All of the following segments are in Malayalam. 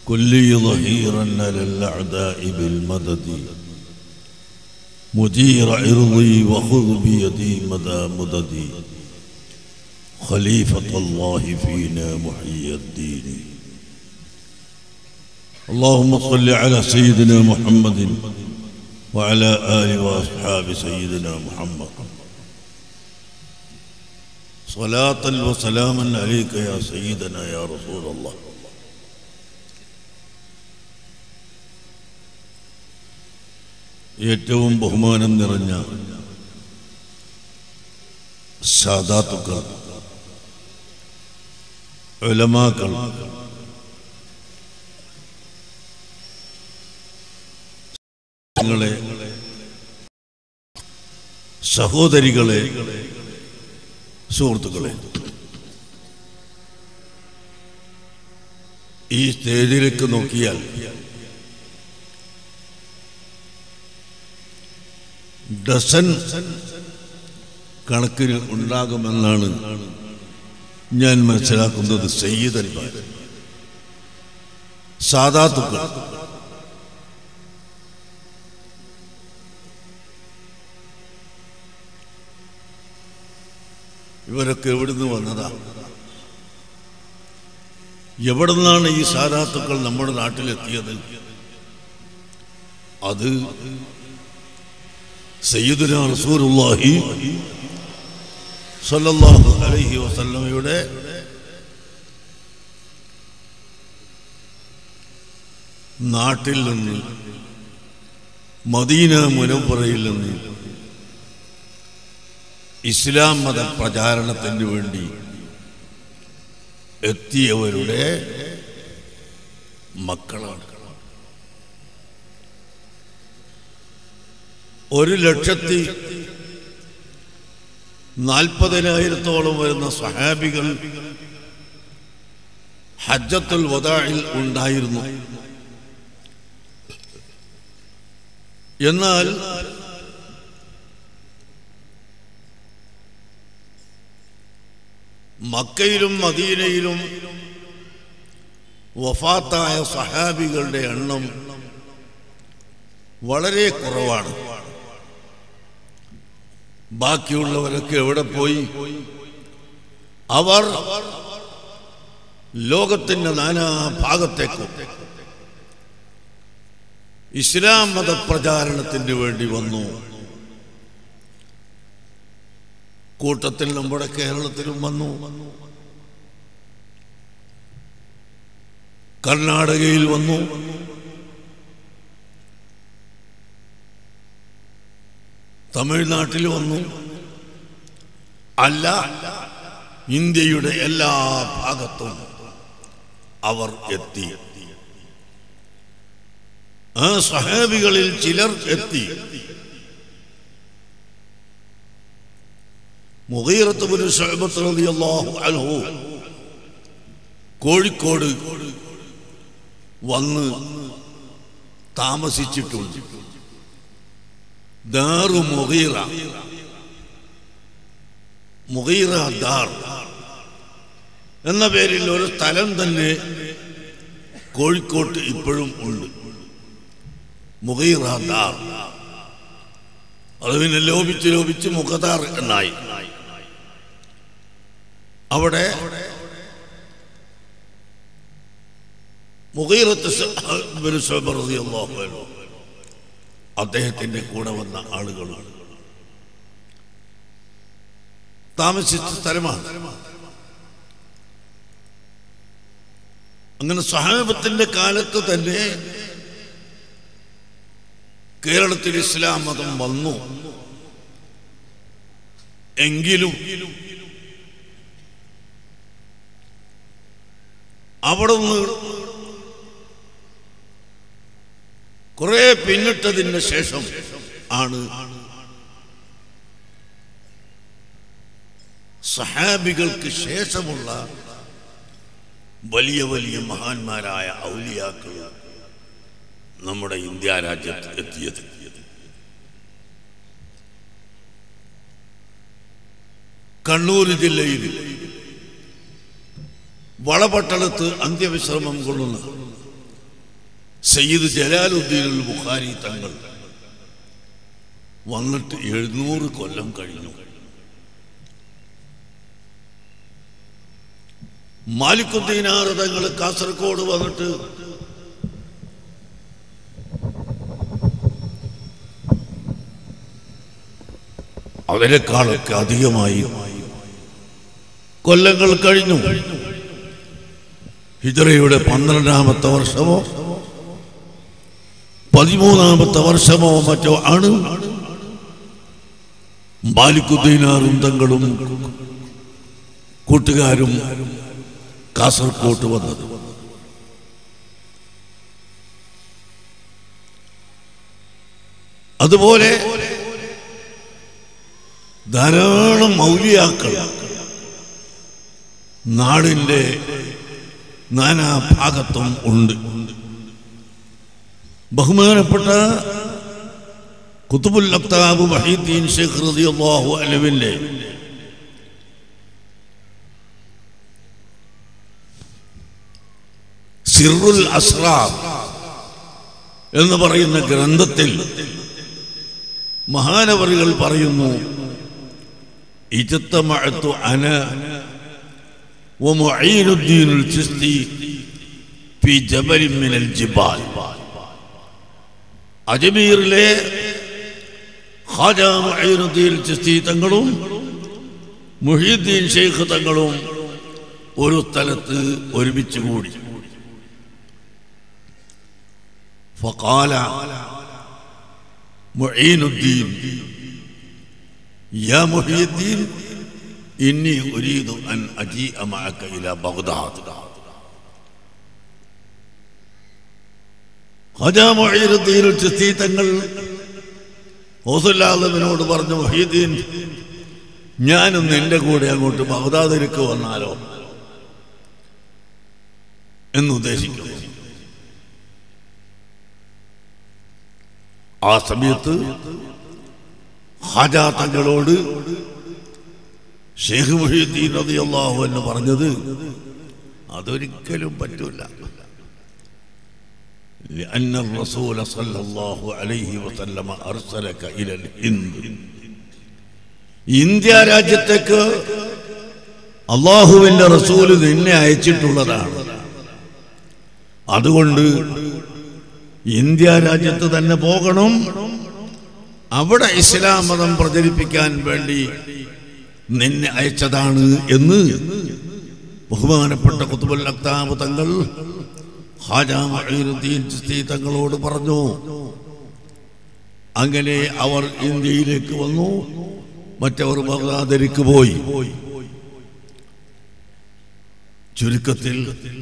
كلي ظهيرا للأعداء بالمدد مدير عرضي وخذ بيدي مدى مددي خليفة الله فينا محيي الدين اللهم صل على سيدنا محمد وعلى آله وأصحاب سيدنا محمد صلاة وسلاما عليك يا سيدنا يا رسول الله ഏറ്റവും ബഹുമാനം നിറഞ്ഞ സാദാത്തുക്കൾ ഉലമാക്കൾ നിങ്ങളെ സഹോദരികളെ സുഹൃത്തുക്കളെ ഈ സ്റ്റേജിലേക്ക് നോക്കിയാൽ ഡസൻ കണക്കിന് ഉണ്ടാകുമെന്നാണ് ഞാൻ മനസ്സിലാക്കുന്നത് സയ്യിദന്മാർ സാധാത്തുക്കൾ ഇവരൊക്കെ എവിടുന്ന് വന്നതാ എവിടെ നിന്നാണ് ഈ സാധാത്തുക്കൾ നമ്മുടെ നാട്ടിലെത്തിയത് അത് സയ്യിദുന റസൂലുള്ളാഹി സല്ലല്ലാഹു അലൈഹി വസല്ലമയുടെ നാട്ടിൽ നിന്ന് മദീന മുനമ്പുറയിൽ നിന്ന് ഇസ്ലാം മത പ്രചാരണത്തിന് വേണ്ടി എത്തിയവരുടെ മക്കളാണ് ഒരു ലക്ഷത്തി നാൽപ്പതിനായിരത്തോളം വരുന്ന സഹാബികൾ ഹജ്ജത്തുൽ വദായിൽ ഉണ്ടായിരുന്നു എന്നാൽ മക്കയിലും മദീനയിലും വഫാത്തായ സഹാബികളുടെ എണ്ണം വളരെ കുറവാണ് ബാക്കിയുള്ളവരൊക്കെ എവിടെ പോയി അവർ ലോകത്തിന്റെ നാനാ ഭാഗത്തേക്കും ഇസ്ലാം മത പ്രചാരണത്തിന് വേണ്ടി വന്നു കൂട്ടത്തിൽ നമ്മുടെ കേരളത്തിലും വന്നു കർണാടകയിൽ വന്നു തമിഴ്നാട്ടിൽ വന്നു അല്ല ഇന്ത്യയുടെ എല്ലാ ഭാഗത്തും അവർ എത്തി ആ സഹാബികളിൽ ചിലർ എത്തി മുഗീറത്തുബിന് ഷഅബത്ത് റളിയല്ലാഹു അൻഹു കോഴിക്കോട് വന്ന് താമസിച്ചിട്ടുണ്ട് ദാറു മുഗീറ മുഗീറ ദാർ എന്ന പേരിൽ ഒരു സ്ഥലം തന്നെ കോഴിക്കോട്ട് ഇപ്പോഴും ഉണ്ട് മുഗീറ ദാർ അത് പിന്നെ ലോപിച്ച് ലോപിച്ച് മുഖദാർ എന്നായി അവിടെ മുഗീറത്ത് അദ്ദേഹത്തിന്റെ കൂടെ വന്ന ആളുകളാണ് താമസിച്ച സ്ഥലമാണ് അങ്ങനെ സഹാബത്തിന്റെ കാലത്ത് തന്നെ കേരളത്തിൽ ഇസ്ലാം മതം വന്നു എങ്കിലും അവിടെ നിന്ന് കുറെ പിന്നിട്ടതിന് ശേഷം ആണ് സഹാബികൾക്ക് ശേഷമുള്ള വലിയ വലിയ മഹാന്മാരായ ഔലിയാക്കൾ നമ്മുടെ ഇന്ത്യ രാജ്യത്ത് എത്തിയത് കണ്ണൂർ ജില്ലയിൽ വളപട്ടണത്ത് അന്ത്യവിശ്രമം കൊള്ളുന്ന സയ്യിദ് ജലാലുദ്ദീൻ ബുഖാരി തങ്ങൾ വന്നിട്ട് എഴുന്നൂറ് കൊല്ലം കഴിഞ്ഞു മാലിക്കുദ്ദീനാർ തങ്ങൾ കാസർഗോഡ് വന്നിട്ട് അതിനേക്കാളൊക്കെ അധികമായി കൊല്ലങ്ങൾ കഴിഞ്ഞു ഹിജറയുടെ പന്ത്രണ്ടാമത്തെ വർഷമോ പതിമൂന്നാമത്തെ വർഷമോ മറ്റോ ആണ് ബാലിക്കുദ്ദീനാറും തങ്ങളും കൂട്ടുകാരും കാസർകോട്ട് വന്നത് അതുപോലെ ധാരാളം മൗലിയാക്കൾ നാടിൻ്റെ നാനാഭാഗത്തും ഉണ്ട് ബഹുമാനപ്പെട്ട കുത്തുബുൽ അക്താബ് വഹീദ്ദീൻ ഷെയ്ഖ് റളിയല്ലാഹു അലവിൻ്റെ സിറുൽ അസ്റാർ എന്ന് പറയുന്ന ഗ്രന്ഥത്തിൽ മഹാനവറികൾ പറയുന്നു ഇജത്തമഅത്തു അന ومعين الدين الجستي في جبل من الجبال അജ്മീറിലെ ഖാജ മുഈനുദ്ദീൻ ചിസ്തി തങ്ങളും മുഹീദ്ദീൻ ഷെയ്ഖ് തങ്ങളും ഒരു സ്ഥലത്ത് ഒരുമിച്ച് കൂടി فقال معين الدين يا محي الدين إني أريد أن أجيء معك إلى بغداد ഖജാ മൊഹീറുദ്ദീൻ ചിസ്തി തങ്ങൾ ഹോസുല്ലാദവിനോട് പറഞ്ഞു മൊഹീദ്ദീൻ ഞാനും നിന്റെ കൂടെ അങ്ങോട്ട് ബഗ്ദാദിലേക്ക് വന്നാലോ എന്നുദ്ദേശിക്കുന്നു ആ സമയത്ത് ഹാജാ തങ്ങളോട് ഷെയ്ഖ് മുഹീദ്ദീൻ റളിയല്ലാഹു എന്ന് പറഞ്ഞത് അതൊരിക്കലും പറ്റൂല لأن الرسول صلى الله عليه وسلم أرسلك إلى الهند ഇന്ത്യ രാജ്യത്തേക്ക് അള്ളാഹുവിന്റെ റസൂല് നിന്നെ അയച്ചിട്ടുള്ളതാണ് അതുകൊണ്ട് ഇന്ത്യ രാജ്യത്ത് തന്നെ പോകണം അവിടെ ഇസ്ലാം മതം പ്രചരിപ്പിക്കാൻ വേണ്ടി നിന്നെ അയച്ചതാണ് എന്ന് ബഹുമാനപ്പെട്ട കുത്തുബുൽ അക്താബ് തങ്ങൾ ഹാജ മഈനുദ്ദീൻ ചിസ്തി തങ്ങളോട് പറഞ്ഞു അങ്ങനെ അവർ ഇന്ത്യയിലേക്ക് വന്നു മറ്റവർ ബഗ്ദാദിലേക്ക് പോയി ചുരുക്കത്തിൽ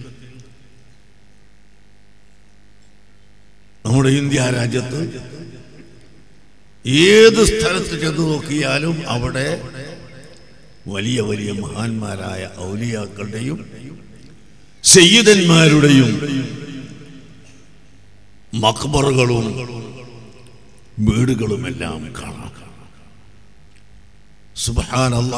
നമ്മുടെ ഇന്ത്യ രാജ്യത്ത് ഏത് സ്ഥലത്ത് ചെന്ന് നോക്കിയാലും അവിടെ വലിയ വലിയ മഹാന്മാരായ ഔലിയാക്കളുടെയും സയ്യിദന്മാരുടെയും മക്ബറുകളും വീടുകളുമെല്ലാം കാണാം സുബാനല്ല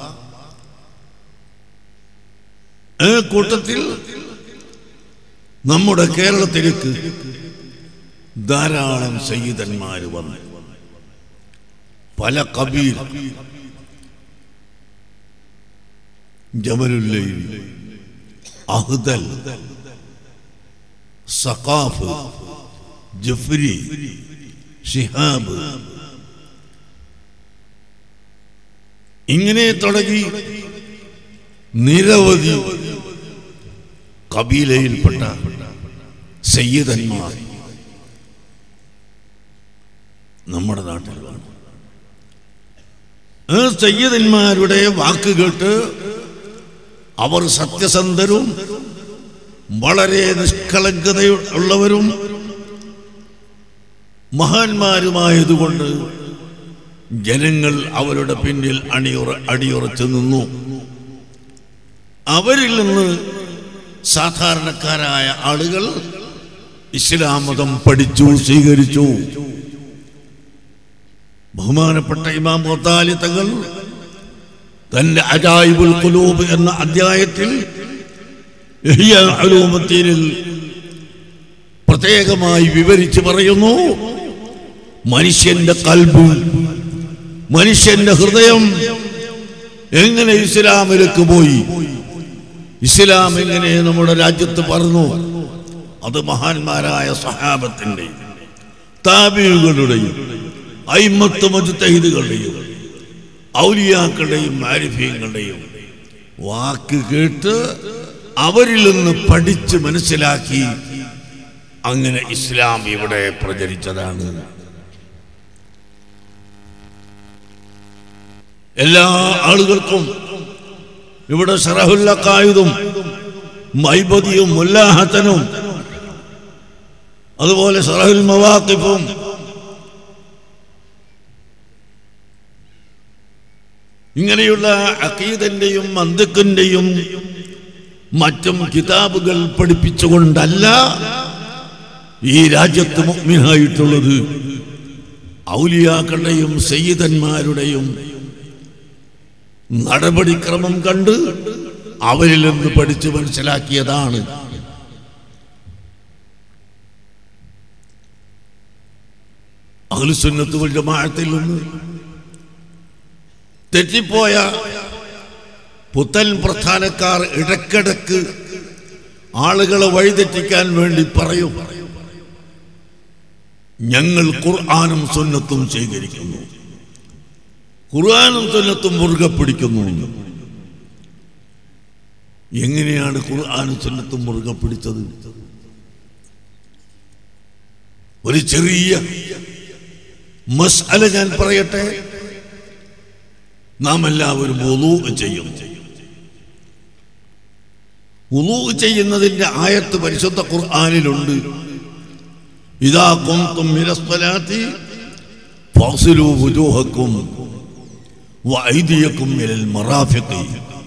ആ കൂട്ടത്തിൽ നമ്മുടെ കേരളത്തിലേക്ക് ധാരാളം സയ്യിദന്മാർ വന്നു പല കബീർ ജമലുല്ലയിൽ അഹ്ദൽ സഖാഫ് ജഫ്രി ഷിഹാബ് ഇങ്ങനെ തുടങ്ങി നിരവധി കബീലയിൽപ്പെട്ട സയ്യിദന്മാർ നമ്മുടെ നാട്ടിൽ വന്നു ആ സയ്യിദന്മാരുടെ വാക്ക് കേട്ട് അവർ സത്യസന്ധരും വളരെ നിഷ്കളങ്കതയുള്ളവരും മഹാന്മാരുമായതുകൊണ്ട് ജനങ്ങൾ അവരുടെ പിന്നിൽ അണിയുറ അടിയുറച്ചു നിന്നു അവരിൽ നിന്ന് സാധാരണക്കാരായ ആളുകൾ ഇസ്ലാം മതം പഠിച്ചു സ്വീകരിച്ചു ബഹുമാനപ്പെട്ട ഇമാം മുത്താലി തങ്ങൾ തന്റെ അജായിബുൽ ഖുലൂബ് എന്ന അധ്യായത്തിൽ ഇഹ്യാ ഉലൂമുദ്ദീനിൽ പ്രത്യേകമായി വിവരിച്ച് പറയുന്നു മനുഷ്യന്റെ കൽബ് മനുഷ്യന്റെ ഹൃദയം എങ്ങനെ ഇസ്ലാമിലേക്ക് പോയി ഇസ്ലാം എങ്ങനെ നമ്മുടെ രാജ്യത്ത് പറഞ്ഞു അത് മഹാന്മാരായ സഹാബത്തിന്റെ താബികളുടെയും അയിമത്ത് മജുത്തഹിദുകളുടെയും ഔലിയാക്കളുടെയും ആരിഫ്യങ്ങളുടെയും വാക്ക് കേട്ട് അവരിൽ നിന്ന് പഠിച്ച് മനസ്സിലാക്കി അങ്ങനെ ഇസ്ലാം ഇവിടെ പ്രചരിച്ചതാണ് എല്ലാ ആളുകൾക്കും ഇവിടെ ഷറഹുല്ലക്കായുതും മൈബദിയും മുല്ലാഹത്തനും അതുപോലെ ഷറഹുൽ മവാക്കിഫും ഇങ്ങനെയുള്ള അക്കീദന്റെയും മന്ദക്കിന്റെയും മറ്റും കിതാബുകൾ പഠിപ്പിച്ചുകൊണ്ടല്ല ഈ രാജ്യത്ത് മുഗ്മിനായിട്ടുള്ളത് ഔലിയാക്കളുടെയും സയ്യിദന്മാരുടെയും നടപടിക്രമം കണ്ട് അവരിൽ നിന്ന് പഠിച്ചു മനസ്സിലാക്കിയതാണ് അഹ്ലുസുന്നത്ത് ജമാഅത്തിൽ നിന്ന് തെറ്റിപ്പോയ പുത്തൻ പ്രധാനക്കാർ ഇടക്കിടക്ക് ആളുകളെ വഴിതെറ്റിക്കാൻ വേണ്ടി പറയും ഞങ്ങൾ ഖുർആാനും സുന്നത്തും സ്വീകരിക്കുന്നു ഖുർആാനും സുന്നത്തും മുറുകെ പിടിക്കുന്നു എങ്ങനെയാണ് ഖുർആാനും സുന്നത്തും മുറുകെ പിടിച്ചത് ഒരു ചെറിയ മസ്അല ഞാൻ പറയട്ടെ നാം എല്ലാവരും വുളൂ ചെയ്യുന്നു വുളൂ ചെയ്യുന്നതിന്റെ ആയത്ത് പരിശുദ്ധ ഖുർആനിലുണ്ട് ഇതാ കുംതും മിനസ്സലാത്തി ഫഗ്സിലൂ വുജൂഹക്കും വഅയ്ദിയക്കും മിനൽ മറാഫിഖി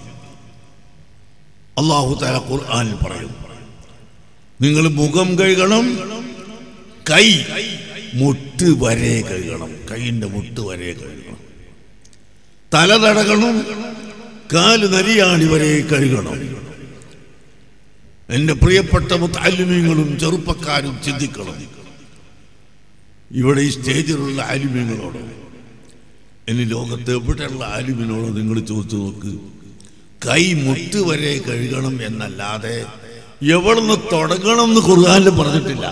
അല്ലാഹു തആല ഖുർആനിൽ പറയുന്നു നിങ്ങൾ മുഖം കഴുകണം കൈ മുട്ട് വരെ കഴുകണം കൈയിന്റെ മുട്ട് വരെ കഴുകണം തല തടകണം കാല് നരിയാണി വരെ കഴുകണം എന്റെ പ്രിയപ്പെട്ട മുത്താലിമ്യങ്ങളും ചെറുപ്പക്കാരും ചിന്തിക്കണം ഇവിടെ ഈ സ്റ്റേജിലുള്ള ആലിമ്യങ്ങളോട് ഇനി ലോകത്ത് എവിടെയുള്ള ആലിമിനോട് നിങ്ങൾ ചോദിച്ചു നോക്ക് കൈ മുട്ട് വരെ കഴുകണം എന്നല്ലാതെ എവിടുന്ന് തുടങ്ങണം എന്ന് ഖുർആാനിൽ പറഞ്ഞിട്ടില്ല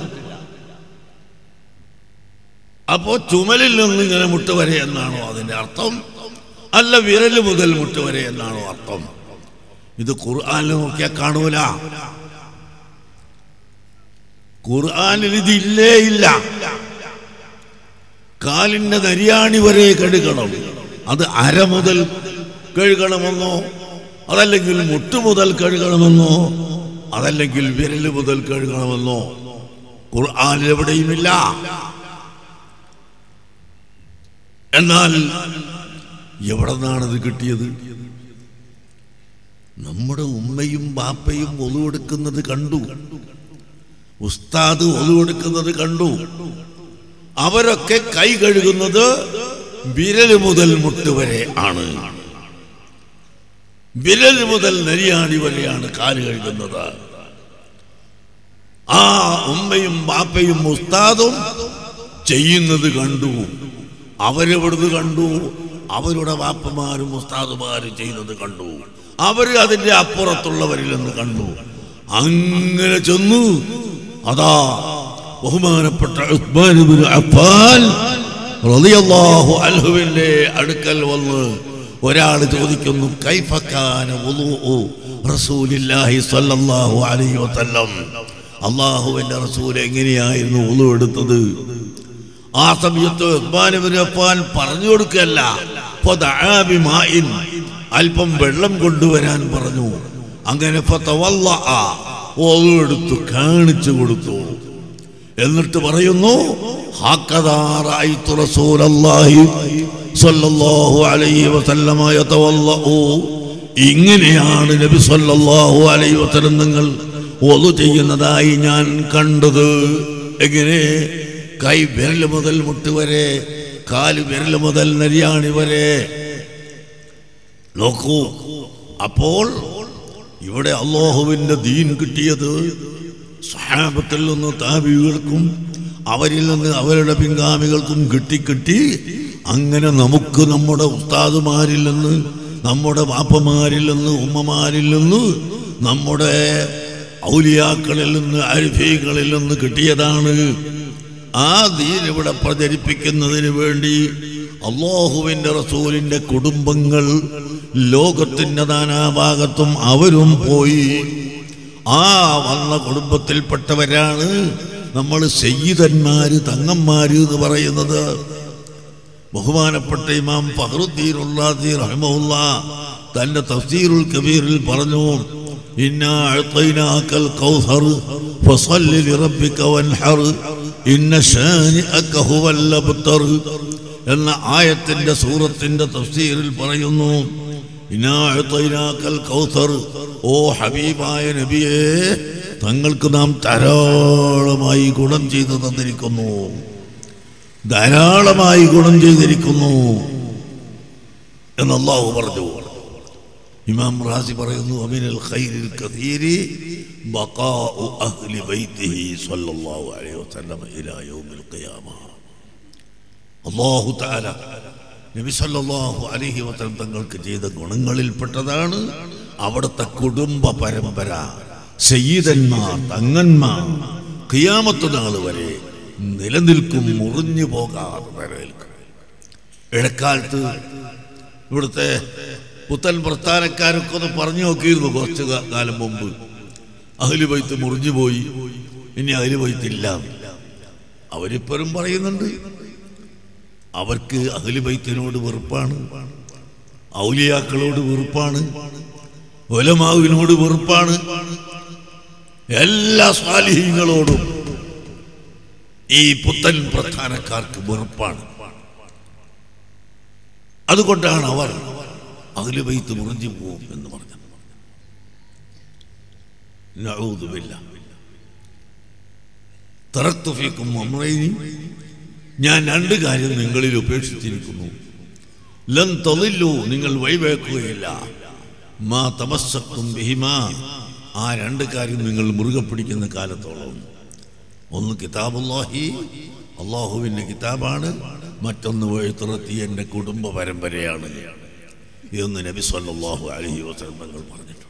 അപ്പോ ചുമലിൽ നിന്ന് ഇങ്ങനെ മുട്ട് വരെ എന്നാണോ അതിന്റെ അർത്ഥം അല്ല വിരല് മുതൽ മുട്ട് വരെ എന്നാണോ അർത്ഥം ഇത് ഖുർആാനിൽ നോക്കിയാൽ കാണൂല ഖുർആാനിൽ ഇതില്ലേ ഇല്ല കാലിന്റെ നരിയാണി വരെ കഴുകണം അത് അര മുതൽ കഴുകണമെന്നോ അതല്ലെങ്കിൽ മുട്ട് മുതൽ കഴുകണമെന്നോ അതല്ലെങ്കിൽ വിരല് മുതൽ കഴുകണമെന്നോ ഖുർആാനിൽ എവിടെയുമില്ല എന്നാൽ എവിടെ നിന്നാണത് കിട്ടിയത് നമ്മുടെ ഉമ്മയും ബാപ്പയും ഒതുവെടുക്കുന്നത് കണ്ടു ഉസ്താദ് ഒതുവെടുക്കുന്നത് കണ്ടു അവരൊക്കെ കൈ കഴുകുന്നത് വിരല് മുതൽ മുട്ട് വരെ ആണ് വിരല് മുതൽ നരിയാണി വരെയാണ് കാല് കഴുകുന്നത് ആ ഉമ്മയും ബാപ്പയും ഉസ്താദും ചെയ്യുന്നത് കണ്ടു അവരെവിടുന്ന് കണ്ടു അവരുടെ വാപ്പമാരും ഉസ്താദുമാരും ചെയ്യുന്നത് കണ്ടു അവര് അതിന്റെ അപ്പുറത്തുള്ളവരിൽ നിന്ന് കണ്ടു അങ്ങനെ ചെന്നു അതാ ബഹുമാനപ്പെട്ട ഉസ്മാൻ ഇബ്നു അഫ്ഫാൻ റളിയല്ലാഹു അൻഹുവിന്റെ അടുക്കൽ വന്ന് ഒരാൾ ചോദിക്കുന്നു കൈഫക്കാന വുളൂഉ റസൂലില്ലാഹി സ്വല്ലല്ലാഹു അലൈഹി വസല്ലം അള്ളാഹുവിന്റെ റസൂൽ എങ്ങനെയായിരുന്നു വുളു എടുത്തത് ആ സമയത്ത് ഉസ്മാൻ ഇബ്നു അഫ്ഫാൻ പറഞ്ഞു കൊടുക്കല്ല ഫദഅ ബിമാഇൻ അല്പം വെള്ളം കൊണ്ടുവരാൻ പറഞ്ഞു അങ്ങനെ ഫതവല്ലഅ വുളു എടുത്തു കാണിച്ചു കൊടുത്തു എന്നിട്ട് പറയുന്നു ഹാക്കദാ റഅയ്തു റസൂലല്ലാഹി സ്വല്ലല്ലാഹു അലൈഹി വസല്ലമ യതവല്ലഉ ഇങ്ങനെയാണ് നബി സ്വല്ലല്ലാഹു അലൈഹി വസല്ലം നിങ്ങൾ ഒതു ചെയ്യുന്നതായി ഞാൻ കണ്ടത് എങ്ങനെ കൈ വിരൽ മുതൽ മുട്ട് വരെ കാല് വിരൽ മുതൽ നരിയാണി വരെ നോക്കൂ അപ്പോൾ ഇവിടെ അള്ളാഹുവിന്റെ ദീൻ കിട്ടിയത് സഹാബത്തിൽ നിന്ന് താബികൾക്കും അവരിൽ നിന്ന് അവരുടെ പിൻഗാമികൾക്കും കിട്ടി കിട്ടി അങ്ങനെ നമുക്ക് നമ്മുടെ ഉസ്താദുമാരിൽ നിന്ന് നമ്മുടെ വാപ്പമാരിൽ നിന്ന് ഉമ്മമാരിൽ നിന്ന് നമ്മുടെ ഔലിയാക്കളിൽ നിന്ന് അരിഫീകളിൽ നിന്ന് കിട്ടിയതാണ് ആ ദീൻ ഇവിടെ പ്രചരിപ്പിക്കുന്നതിന് വേണ്ടി അള്ളാഹുവിന്റെ റസൂലിന്റെ കുടുംബങ്ങൾ ലോകത്തിന്റെ നാനാഭാഗത്തും അവരും പോയി ആ വന്ന കുടുംബത്തിൽപ്പെട്ടവരാണ് നമ്മൾ സയ്യിദന്മാര് തങ്ങന്മാര് എന്ന് പറയുന്നത് ബഹുമാനപ്പെട്ട ഇമാം ഫഹറുദ്ദീൻ ഉള്ളാദി റഹ്മുല്ല തന്റെ തഫ്സീറുൽ കബീറിൽ പറഞ്ഞു ഇന്നാ അഅ്തൈനാക്കൽ കൗസർ ഫസല്ലി ലിറബ്ബിക വൻഹർ ഇന്ന ശാനിഅക ഹുവൽ അബ്തർ എന്ന ആയത്തിന്റെ സൂറത്തിന്റെ തഫ്സീറിൽ പറയുന്നു ഇന്നാ അഅ്തൈനാക്കൽ കൗസർ ഓ ഹബീബായ നബിയേ തങ്ങൾക്ക് നാം ധാരാളമായി ഗുണം ചെയ്തു തന്നിരിക്കുന്നു ധാരാളമായി ഗുണം ചെയ്തിരിക്കുന്നു എന്ന് അള്ളാഹു പറഞ്ഞു ഇമാം റാസി പറയുന്നു അമിനൽ ഖൈരിൽ കഥീരി ബഖാഉ അഹ്ലി ബൈത്തിഹി സ്വല്ലല്ലാഹു അലൈഹി വസല്ലം ഇലാ യൗമിൽ ഖിയാമ അല്ലാഹു തആല നബി സല്ലല്ലാഹു അലൈഹി വസല്ലം തങ്ങൾക്ക് ചെയ്ത ഗുണങ്ങളിൽപ്പെട്ടതാണ് അവിടുത്തെ കുടുംബ പരമ്പര സയ്യിദന്മാർ തങ്ങന്മാർ ഖിയാമത്ത് നാൾ വരെ നിലനിൽക്കും മുറിഞ്ഞു പോകാതെ നിലനിൽക്കും ഇടക്കാലത്ത് ഇവിടുത്തെ പുത്തൻ പ്രസ്ഥാനക്കാരൊക്കെ ഒന്ന് പറഞ്ഞു നോക്കിയിരുന്നു കുറച്ച് കാ- കാലം മുമ്പ് അഹലി വൈത്ത് മുറിഞ്ഞു പോയി ഇനി അഹലി വൈത്തില്ല അവരിപ്പോഴും പറയുന്നുണ്ട് അവർക്ക് അഹലി വൈത്തിനോട് വെറുപ്പാണ് ഔലിയാക്കളോട് വെറുപ്പാണ് ഒലമാവിനോട് വെറുപ്പാണ് എല്ലാ സ്വാലിഹീങ്ങളോടും ഈ പുത്തൻ പ്രധാനക്കാർക്ക് വെറുപ്പാണ് അതുകൊണ്ടാണ് അവർ അഖില് വൈത്ത് മുറിഞ്ഞു പോവും എന്ന് പറഞ്ഞത് നഊദുബില്ല തറക്തുഫീക്കും അമ്രൈനി ഞാൻ രണ്ട് കാര്യം നിങ്ങളിൽ ഉപേക്ഷിച്ചിരിക്കുന്നു ലൻ തൊളില്ലു നിങ്ങൾ വഴിവേക്കുകയില്ല മാ തമസ്സക്കും ബിഹിമാ ആ രണ്ട് കാര്യം നിങ്ങൾ മുറുകെ പിടിക്കുന്ന കാലത്തോളം ഒന്ന് കിതാബുല്ലാഹി അള്ളാഹുവിൻ്റെ കിതാബാണ് മറ്റൊന്ന് വഴുത്തുറത്തി എൻ്റെ കുടുംബ പരമ്പരയാണ് എന്ന് നബി സല്ലല്ലാഹു അലൈഹി വസല്ലം തങ്ങൾ പറഞ്ഞിട്ടുണ്ട്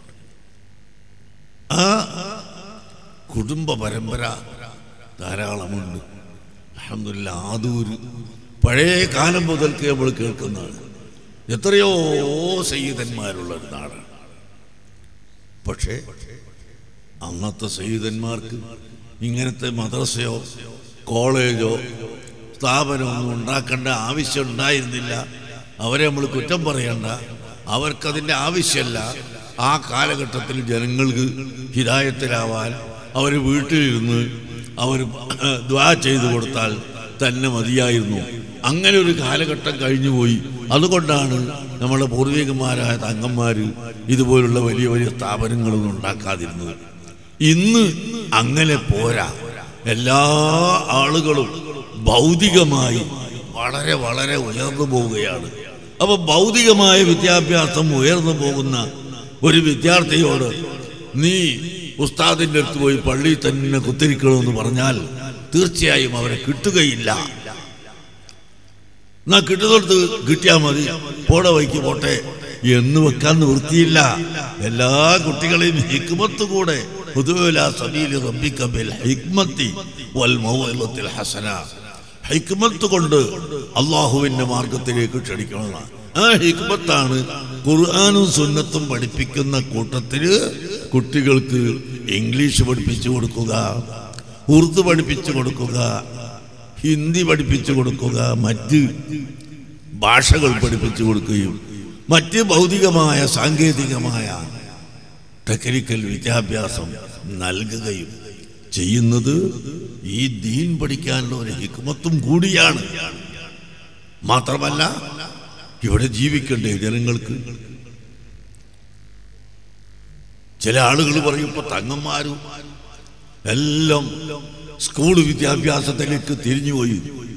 ആ കുടുംബ പരമ്പര ധാരാളമുണ്ട് അഹമ്മദില്ല ആദൂര് പഴയ കാലം മുതൽക്ക് നമ്മൾ കേൾക്കുന്നതാണ് എത്രയോ സയ്യിദന്മാരുള്ള ഒരു നാടാണ് പക്ഷേ അന്നത്തെ സയ്യിദന്മാർക്ക് ഇങ്ങനത്തെ മദ്രസയോ കോളേജോ സ്ഥാപനമൊന്നും ഉണ്ടാക്കേണ്ട ആവശ്യം ഉണ്ടായിരുന്നില്ല അവരെ നമ്മൾ കുറ്റം പറയണ്ട അവർക്കതിൻ്റെ ആവശ്യമല്ല ആ കാലഘട്ടത്തിൽ ജനങ്ങൾക്ക് ഹിതായത്തിലാവാൻ അവർ വീട്ടിലിരുന്ന് അവർ ദ്വാ ചെയ്തു കൊടുത്താൽ തന്നെ മതിയായിരുന്നു അങ്ങനെ ഒരു കാലഘട്ടം കഴിഞ്ഞുപോയി അതുകൊണ്ടാണ് നമ്മുടെ പൂർവികന്മാരായ തങ്ങന്മാർ ഇതുപോലുള്ള വലിയ വലിയ സ്ഥാപനങ്ങളൊന്നും ഉണ്ടാക്കാതിരുന്നത് ഇന്ന് അങ്ങനെ പോരാ എല്ലാ ആളുകളും ഭൗതികമായി വളരെ വളരെ ഉയർന്നു പോവുകയാണ് അപ്പൊ ഭൗതികമായ വിദ്യാഭ്യാസം ഉയർന്നു പോകുന്ന ഒരു വിദ്യാർത്ഥിയോട് നീ ഉസ്താദിന്റെ അടുത്ത് പോയി പള്ളിയിൽ തന്നെ കുത്തിരിക്കണമെന്ന് പറഞ്ഞാൽ തീർച്ചയായും അവരെ കിട്ടുകയില്ല എന്നാ കിട്ടുന്നിടത്ത് കിട്ടിയാൽ മതി പോടെ വൈക്ക് പോട്ടെ എന്ന് വെക്കാൻ നിവൃത്തിയില്ല എല്ലാ കുട്ടികളെയും ഹിക്മത്ത് കൂടെ ഹുദൂല സബീലി റബ്ബിക ബിൽ ഹിക്മത്തി വൽ മൗഇലത്തിൽ ഹസന ഹിക്മത്ത് കൊണ്ട് അള്ളാഹുവിന്റെ മാർഗത്തിലേക്ക് ക്ഷണിക്കണം ആ ഹിക്മത്താണ് ഖുർആാനും സുന്നത്തും പഠിപ്പിക്കുന്ന കൂട്ടത്തില് കുട്ടികൾക്ക് ഇംഗ്ലീഷ് പഠിപ്പിച്ചു കൊടുക്കുക ഉറുദു പഠിപ്പിച്ചു കൊടുക്കുക ഹിന്ദി പഠിപ്പിച്ചു കൊടുക്കുക മറ്റ് ഭാഷകൾ പഠിപ്പിച്ചു കൊടുക്കുകയും മറ്റ് ഭൗതികമായ സാങ്കേതികമായ ടെക്നിക്കൽ വിദ്യാഭ്യാസം നൽകുകയും ചെയ്യുന്നത് ഈ ദീൻ പഠിക്കാനുള്ള ഒരു ഹിക്മത്തും കൂടിയാണ് മാത്രമല്ല ഇവിടെ ജീവിക്കണ്ടേ ജനങ്ങൾക്ക് ചില ആളുകൾ പറയും ഇപ്പൊ തങ്ങന്മാരും എല്ലാം സ്കൂൾ വിദ്യാഭ്യാസത്തിലേക്ക് തിരിഞ്ഞുപോയി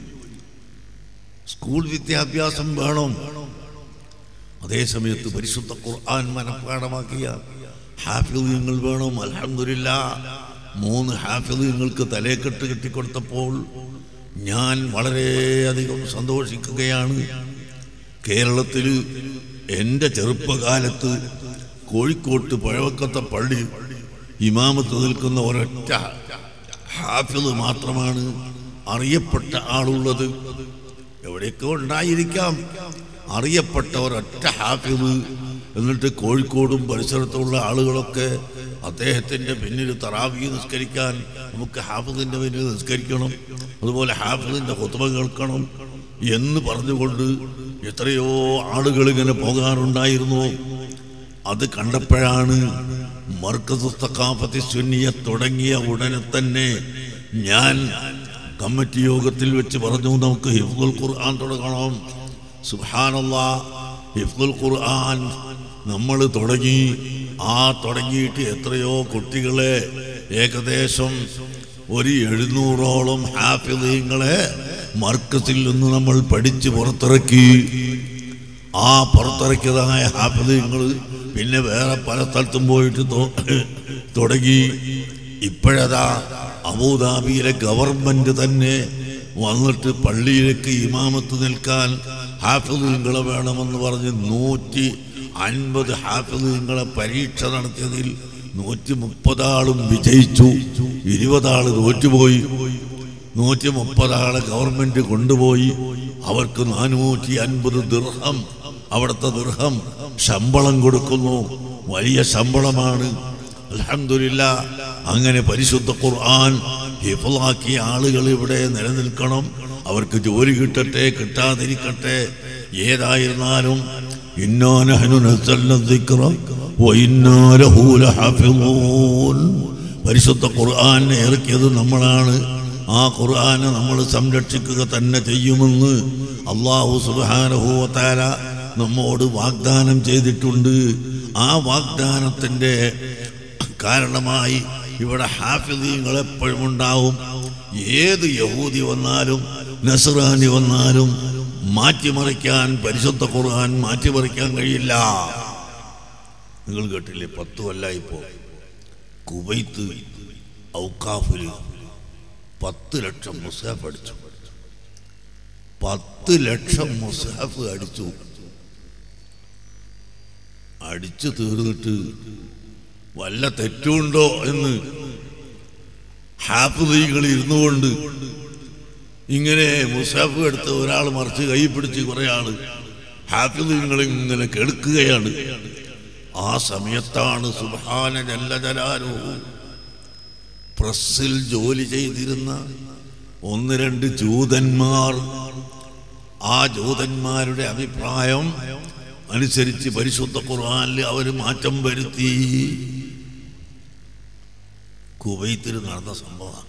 സ്കൂൾ വിദ്യാഭ്യാസം വേണം അതേ സമയത്ത് പരിശുദ്ധ ഖുർആൻ മനഃപ്പാടമാക്കിയ ഹാഫിദ്യങ്ങൾ വേണം അലഹമില്ല മൂന്ന് ഹാഫിദുകൾക്ക് തലേക്കെട്ട് കെട്ടിക്കൊടുത്തപ്പോൾ ഞാൻ വളരെയധികം സന്തോഷിക്കുകയാണ് കേരളത്തിൽ എൻ്റെ ചെറുപ്പകാലത്ത് കോഴിക്കോട്ട് പഴവക്കത്തെ പള്ളി ഇമാമത്ത് നിൽക്കുന്ന ഒരൊറ്റ ഹാഫിദ് മാത്രമാണ് അറിയപ്പെട്ട ആളുള്ളത് എവിടെയൊക്കെ ഉണ്ടായിരിക്കാം അറിയപ്പെട്ട ഒരൊറ്റ ഹാഫിദ് എന്നിട്ട് കോഴിക്കോടും പരിസരത്തുള്ള ആളുകളൊക്കെ അദ്ദേഹത്തിൻ്റെ പിന്നിൽ തറാവി നിസ്കരിക്കാൻ നമുക്ക് ഹാഫിദിൻ്റെ പിന്നിൽ നിസ്കരിക്കണം അതുപോലെ ഹാഫിദിൻ്റെ കുത്തുമ കേൾക്കണം എന്ന് പറഞ്ഞുകൊണ്ട് എത്രയോ ആളുകൾ ഇങ്ങനെ പോകാറുണ്ടായിരുന്നു അത് കണ്ടപ്പോഴാണ് മർക്കസ് തക്കാഫത്തി സുന്നിയ തുടങ്ങിയ ഉടനെ തന്നെ ഞാൻ കമ്മിറ്റി യോഗത്തിൽ വെച്ച് പറഞ്ഞു നമുക്ക് ഹിഫ്ദുൽ ഖുർആൻ തുടങ്ങണം സുബ്ഹാനല്ലാ ഹിഫ്ദുൽ ഖുർആൻ നമ്മൾ തുടങ്ങി ആ തുടങ്ങിയിട്ട് എത്രയോ കുട്ടികളെ ഏകദേശം ഒരു എഴുന്നൂറോളം ഹാഫിദീങ്ങളെ മർക്കസിൽ നിന്ന് നമ്മൾ പഠിച്ച് പുറത്തിറക്കി ആ പുറത്തിറക്കിയതായ ഹാഫിദീങ്ങൾ പിന്നെ വേറെ പല സ്ഥലത്തും പോയിട്ട് തൊ- തുടങ്ങി ഇപ്പോഴതാ അബുദാബിയിലെ ഗവൺമെന്റ് തന്നെ വന്നിട്ട് പള്ളിയിലേക്ക് ഇമാമത്ത് നിൽക്കാൻ ഹാഫിദുകളെ വേണമെന്ന് പറഞ്ഞ് നൂറ്റി അൻപത് ഹാഫിദുകളെ പരീക്ഷ നടത്തിയതിൽ നൂറ്റി മുപ്പതാളും വിജയിച്ചു ഇരുപതാള് തോറ്റുപോയി നൂറ്റി മുപ്പതാളെ ഗവൺമെന്റ് കൊണ്ടുപോയി അവർക്ക് നാനൂറ്റി അൻപത് ദീർഘം അവിടുത്തെ ദീർഘം ശമ്പളം കൊടുക്കുന്നു വലിയ ശമ്പളമാണ് അൽഹംദുലില്ല അങ്ങനെ പരിശുദ്ധ ഖുർആൻ ഹിഫലാക്കിയ ആളുകൾ ഇവിടെ നിലനിൽക്കണം അവർക്ക് ജോലി കിട്ടട്ടെ കിട്ടാതിരിക്കട്ടെ ഏതായിരുന്നാലും ഇന്നാ നഹ്നു നസ്സൽന ദിക്റ വഇന്നാ ലഹു ലഹാഫിളൂൻ പരിശുദ്ധ ഖുർആൻ ഇറക്കിയത് നമ്മളാണ് ആ ഖുർആനെ നമ്മൾ സംരക്ഷിക്കുക തന്നെ ചെയ്യുമെന്ന് അള്ളാഹു സുബാനഹുവത്താല നമ്മോട് വാഗ്ദാനം ചെയ്തിട്ടുണ്ട് ആ വാഗ്ദാനത്തിൻ്റെ കാരണമായി ഇവിടെ ഹാഫിദീങ്ങൾ എപ്പോഴും ഉണ്ടാവും ഏത് യഹൂദി വന്നാലും നസറാനി വന്നാലും മാറ്റിമറിക്കാൻ പരിശുദ്ധ ഖുർആൻ മാറ്റിമറിക്കാൻ കഴിയില്ല നിങ്ങൾ കേട്ടില്ലേ പത്തു കൊല്ലായിപ്പോ കുവൈത്ത് ഔക്കാഫില് പത്ത് ലക്ഷം മുസാഫ് അടിച്ചു പത്ത് ലക്ഷം മുസാഫ് അടിച്ചു അടിച്ചു തീർന്നിട്ട് വല്ല തെറ്റുണ്ടോ എന്ന് ഹാഫിദീകൾ ഇരുന്നു കൊണ്ട് ഇങ്ങനെ മുസാഫ് എടുത്ത് ഒരാൾ മറിച്ച് കൈ പിടിച്ച് കുറെ ആള് ഹാഫിദീങ്ങൾ ഇങ്ങനെ കേൾക്കുകയാണ് ആ സമയത്താണ് സുബാന ജല്ല ജലാലോ പ്രസ്സിൽ ജോലി ചെയ്തിരുന്ന ഒന്ന് രണ്ട് ജൂതന്മാർ ആ ജൂതന്മാരുടെ അഭിപ്രായം അനുസരിച്ച് പരിശുദ്ധ ഖുർആനിൽ അവർ മാറ്റം വരുത്തി കുവൈത്തിൽ നടന്ന സംഭവമാണ്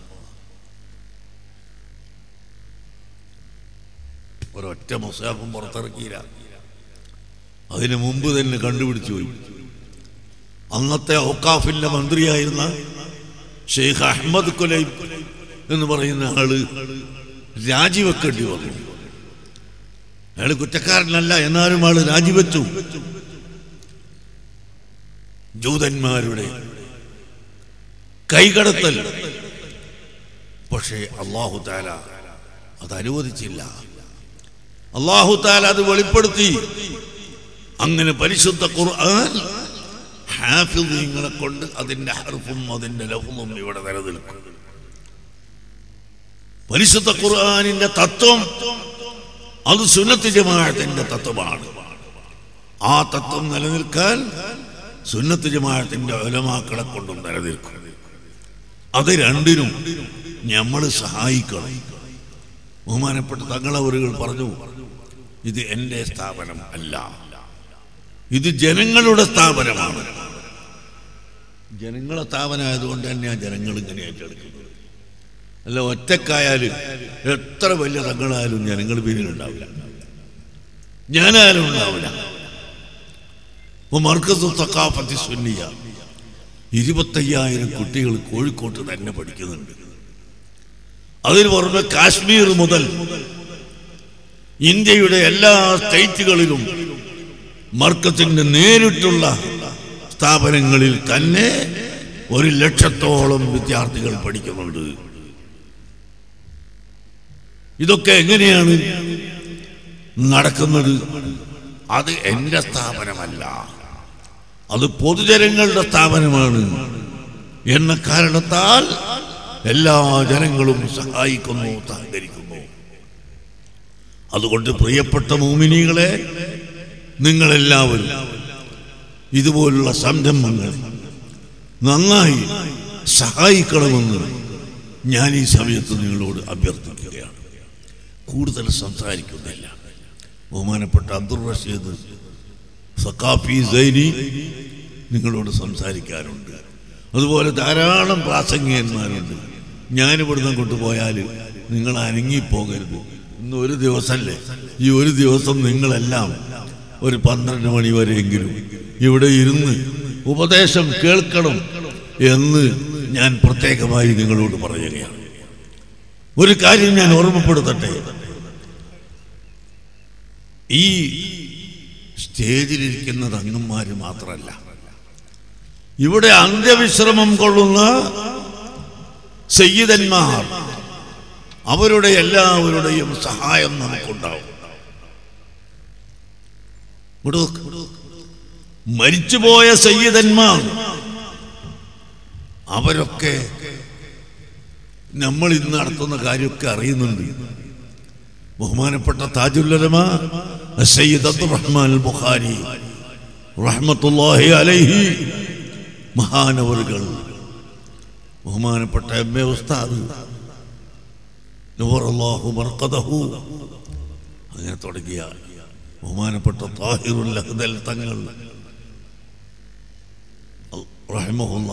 ഒരൊറ്റ മുസാഫും പുറത്തിറക്കിയില്ല അതിനു മുമ്പ് തന്നെ കണ്ടുപിടിച്ചു പോയി അന്നത്തെ ഔക്കാഫിന്റെ മന്ത്രിയായിരുന്ന ഷെയ്ഖ് അഹമ്മദ് കുലൈബ് എന്ന് പറയുന്ന ആള് രാജിവെക്കേണ്ടി വന്നു അയാൾ കുറ്റക്കാരനല്ല എന്നാലും ആള് രാജിവെച്ചു ജൂതന്മാരുടെ കൈകടത്തൽ പക്ഷേ അള്ളാഹു താല അത് അനുവദിച്ചില്ല അള്ളാഹു താല അത് വെളിപ്പെടുത്തി അങ്ങനെ പരിശുദ്ധ ഖുർആൻ ഹാഫിദീങ്ങളെ കൊണ്ട് അതിന്റെ ഹർഫും അതിന്റെ ലഫും ഇവിടെ നിലനിൽക്കും പരിശുദ്ധ ഖുർആനിന്റെ തത്വം അത് സുന്നത്ത് ജമാഅത്തിന്റെ തത്വമാണ് ആ തത്വം നിലനിൽക്കാൻ സുന്നത്ത് ജമാഅത്തിന്റെ ഉലമാക്കളെ കൊണ്ടും നിലനിൽക്കും അത് രണ്ടിനും നമ്മൾ സഹായിക്കണം ബഹുമാനപ്പെട്ട തങ്ങളവരുകൾ പറഞ്ഞു ഇത് എൻ്റെ സ്ഥാപനം അല്ല ഇത് ജനങ്ങളുടെ സ്ഥാപനമാണ് ജനങ്ങളെ സ്ഥാപനമായതുകൊണ്ട് തന്നെയാണ് ജനങ്ങൾ ഇങ്ങനെ ഏറ്റെടുക്കുന്നത് അല്ല ഒറ്റക്കായാലും എത്ര വലിയ തങ്ങളായാലും ജനങ്ങൾ പിന്നിലുണ്ടാവില്ല ഞാനായാലും ഉണ്ടാവില്ല ഇപ്പൊ മർക്കസ് തക്കാഫത്തി സുന്നിയ ഇരുപത്തയ്യായിരം കുട്ടികൾ കോഴിക്കോട്ട് തന്നെ പഠിക്കുന്നുണ്ട് അതിന് പുറമെ കാശ്മീർ മുതൽ ഇന്ത്യയുടെ എല്ലാ സ്റ്റേറ്റുകളിലും മർക്കത്തിന്റെ നേരിട്ടുള്ള സ്ഥാപനങ്ങളിൽ തന്നെ ഒരു ലക്ഷത്തോളം വിദ്യാർത്ഥികൾ പഠിക്കുന്നുണ്ട് ഇതൊക്കെ എങ്ങനെയാണ് നടക്കുന്നത് അത് എന്റെ സ്ഥാപനമല്ല അത് പൊതുജനങ്ങളുടെ സ്ഥാപനമാണ് എന്ന കാരണത്താൽ എല്ലാ ജനങ്ങളും സഹായിക്കുന്നു സഹകരിക്കുന്നു അതുകൊണ്ട് പ്രിയപ്പെട്ട മൂമിനികളെ നിങ്ങളെല്ലാവരും ഇതുപോലുള്ള സംരംഭങ്ങൾ നന്നായി സഹായിക്കണമെന്ന് ഞാൻ ഈ സമയത്ത് നിങ്ങളോട് അഭ്യർത്ഥിക്കുകയാണ് കൂടുതൽ സംസാരിക്കുന്നില്ല ബഹുമാനപ്പെട്ട അബ്ദുൾ റഷീദ് സക്കാഫി സൈനി നിങ്ങളോട് സംസാരിക്കാറുണ്ട് അതുപോലെ ധാരാളം പ്രാസംഗികന്മാരുണ്ട് ഞാനിവിടുന്ന് കൊണ്ടുപോയാൽ നിങ്ങൾ അനങ്ങിപ്പോകരുത് ഇന്ന് ഒരു ദിവസമല്ലേ ഈ ഒരു ദിവസം നിങ്ങളെല്ലാം ഒരു പന്ത്രണ്ട് മണി വരെയെങ്കിലും ഇവിടെ ഇരുന്ന് ഉപദേശം കേൾക്കണം എന്ന് ഞാൻ പ്രത്യേകമായി നിങ്ങളോട് പറയുകയാണ് ഒരു കാര്യം ഞാൻ ഓർമ്മപ്പെടുത്തട്ടെ ഈ സ്റ്റേജിലിരിക്കുന്നത് അങ്ങന്മാര് മാത്രമല്ല ഇവിടെ അന്ത്യവിശ്രമം കൊള്ളുന്ന സയ്യിദന്മാർ അവരുടെ എല്ലാവരുടെയും സഹായം നമുക്കുണ്ടാവും ഇവിടെ നോക്ക്. മരിച്ചുപോയ സയ്യിദന്മാർ അവരൊക്കെ നമ്മൾ ഇന്ന് നടത്തുന്ന കാര്യമൊക്കെ അറിയുന്നുണ്ട് ബഹുമാനപ്പെട്ട താജുല്ലമ സയ്യിദ് അബ്ദുറഹ്മാൻ അൽ ബുഖാരി റഹ്മത്തുള്ളാഹി അലൈഹി മഹാനവറുകൾ ബഹുമാനപ്പെട്ട എം എ ഉസ്താദ് നൂറല്ലാഹു മർക്കദഹു അങ്ങനെ തുടങ്ങിയ ബഹുമാനപ്പെട്ട താഹിറുൽ അഹ്ദൽ തങ്ങൾ റഹ്മഹുല്ല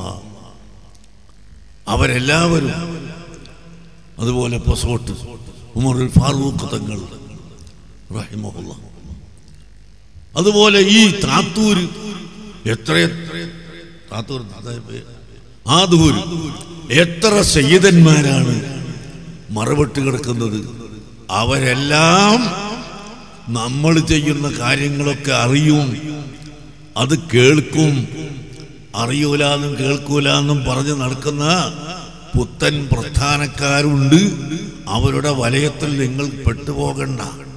അവരെല്ലാവരും അതുപോലെ പൊസോട്ട് ഉമറുൽ ഫാറൂഖ് തങ്ങൾ റഹിമഹുല്ല അതുപോലെ ഈ താത്തൂര് എത്ര താത്തൂർ ആദൂര് എത്ര സയ്യിദന്മാരാണ് മറവിട്ട് കിടക്കുന്നത് അവരെല്ലാം നമ്മൾ ചെയ്യുന്ന കാര്യങ്ങളൊക്കെ അറിയും അത് കേൾക്കും അറിയൂലെന്നും കേൾക്കൂലെന്നും പറഞ്ഞ് നടക്കുന്ന പുത്തൻ പ്രസ്ഥാനക്കാരുണ്ട് അവരുടെ വലയത്തിൽ നിങ്ങൾ പെട്ടുപോകണ്ട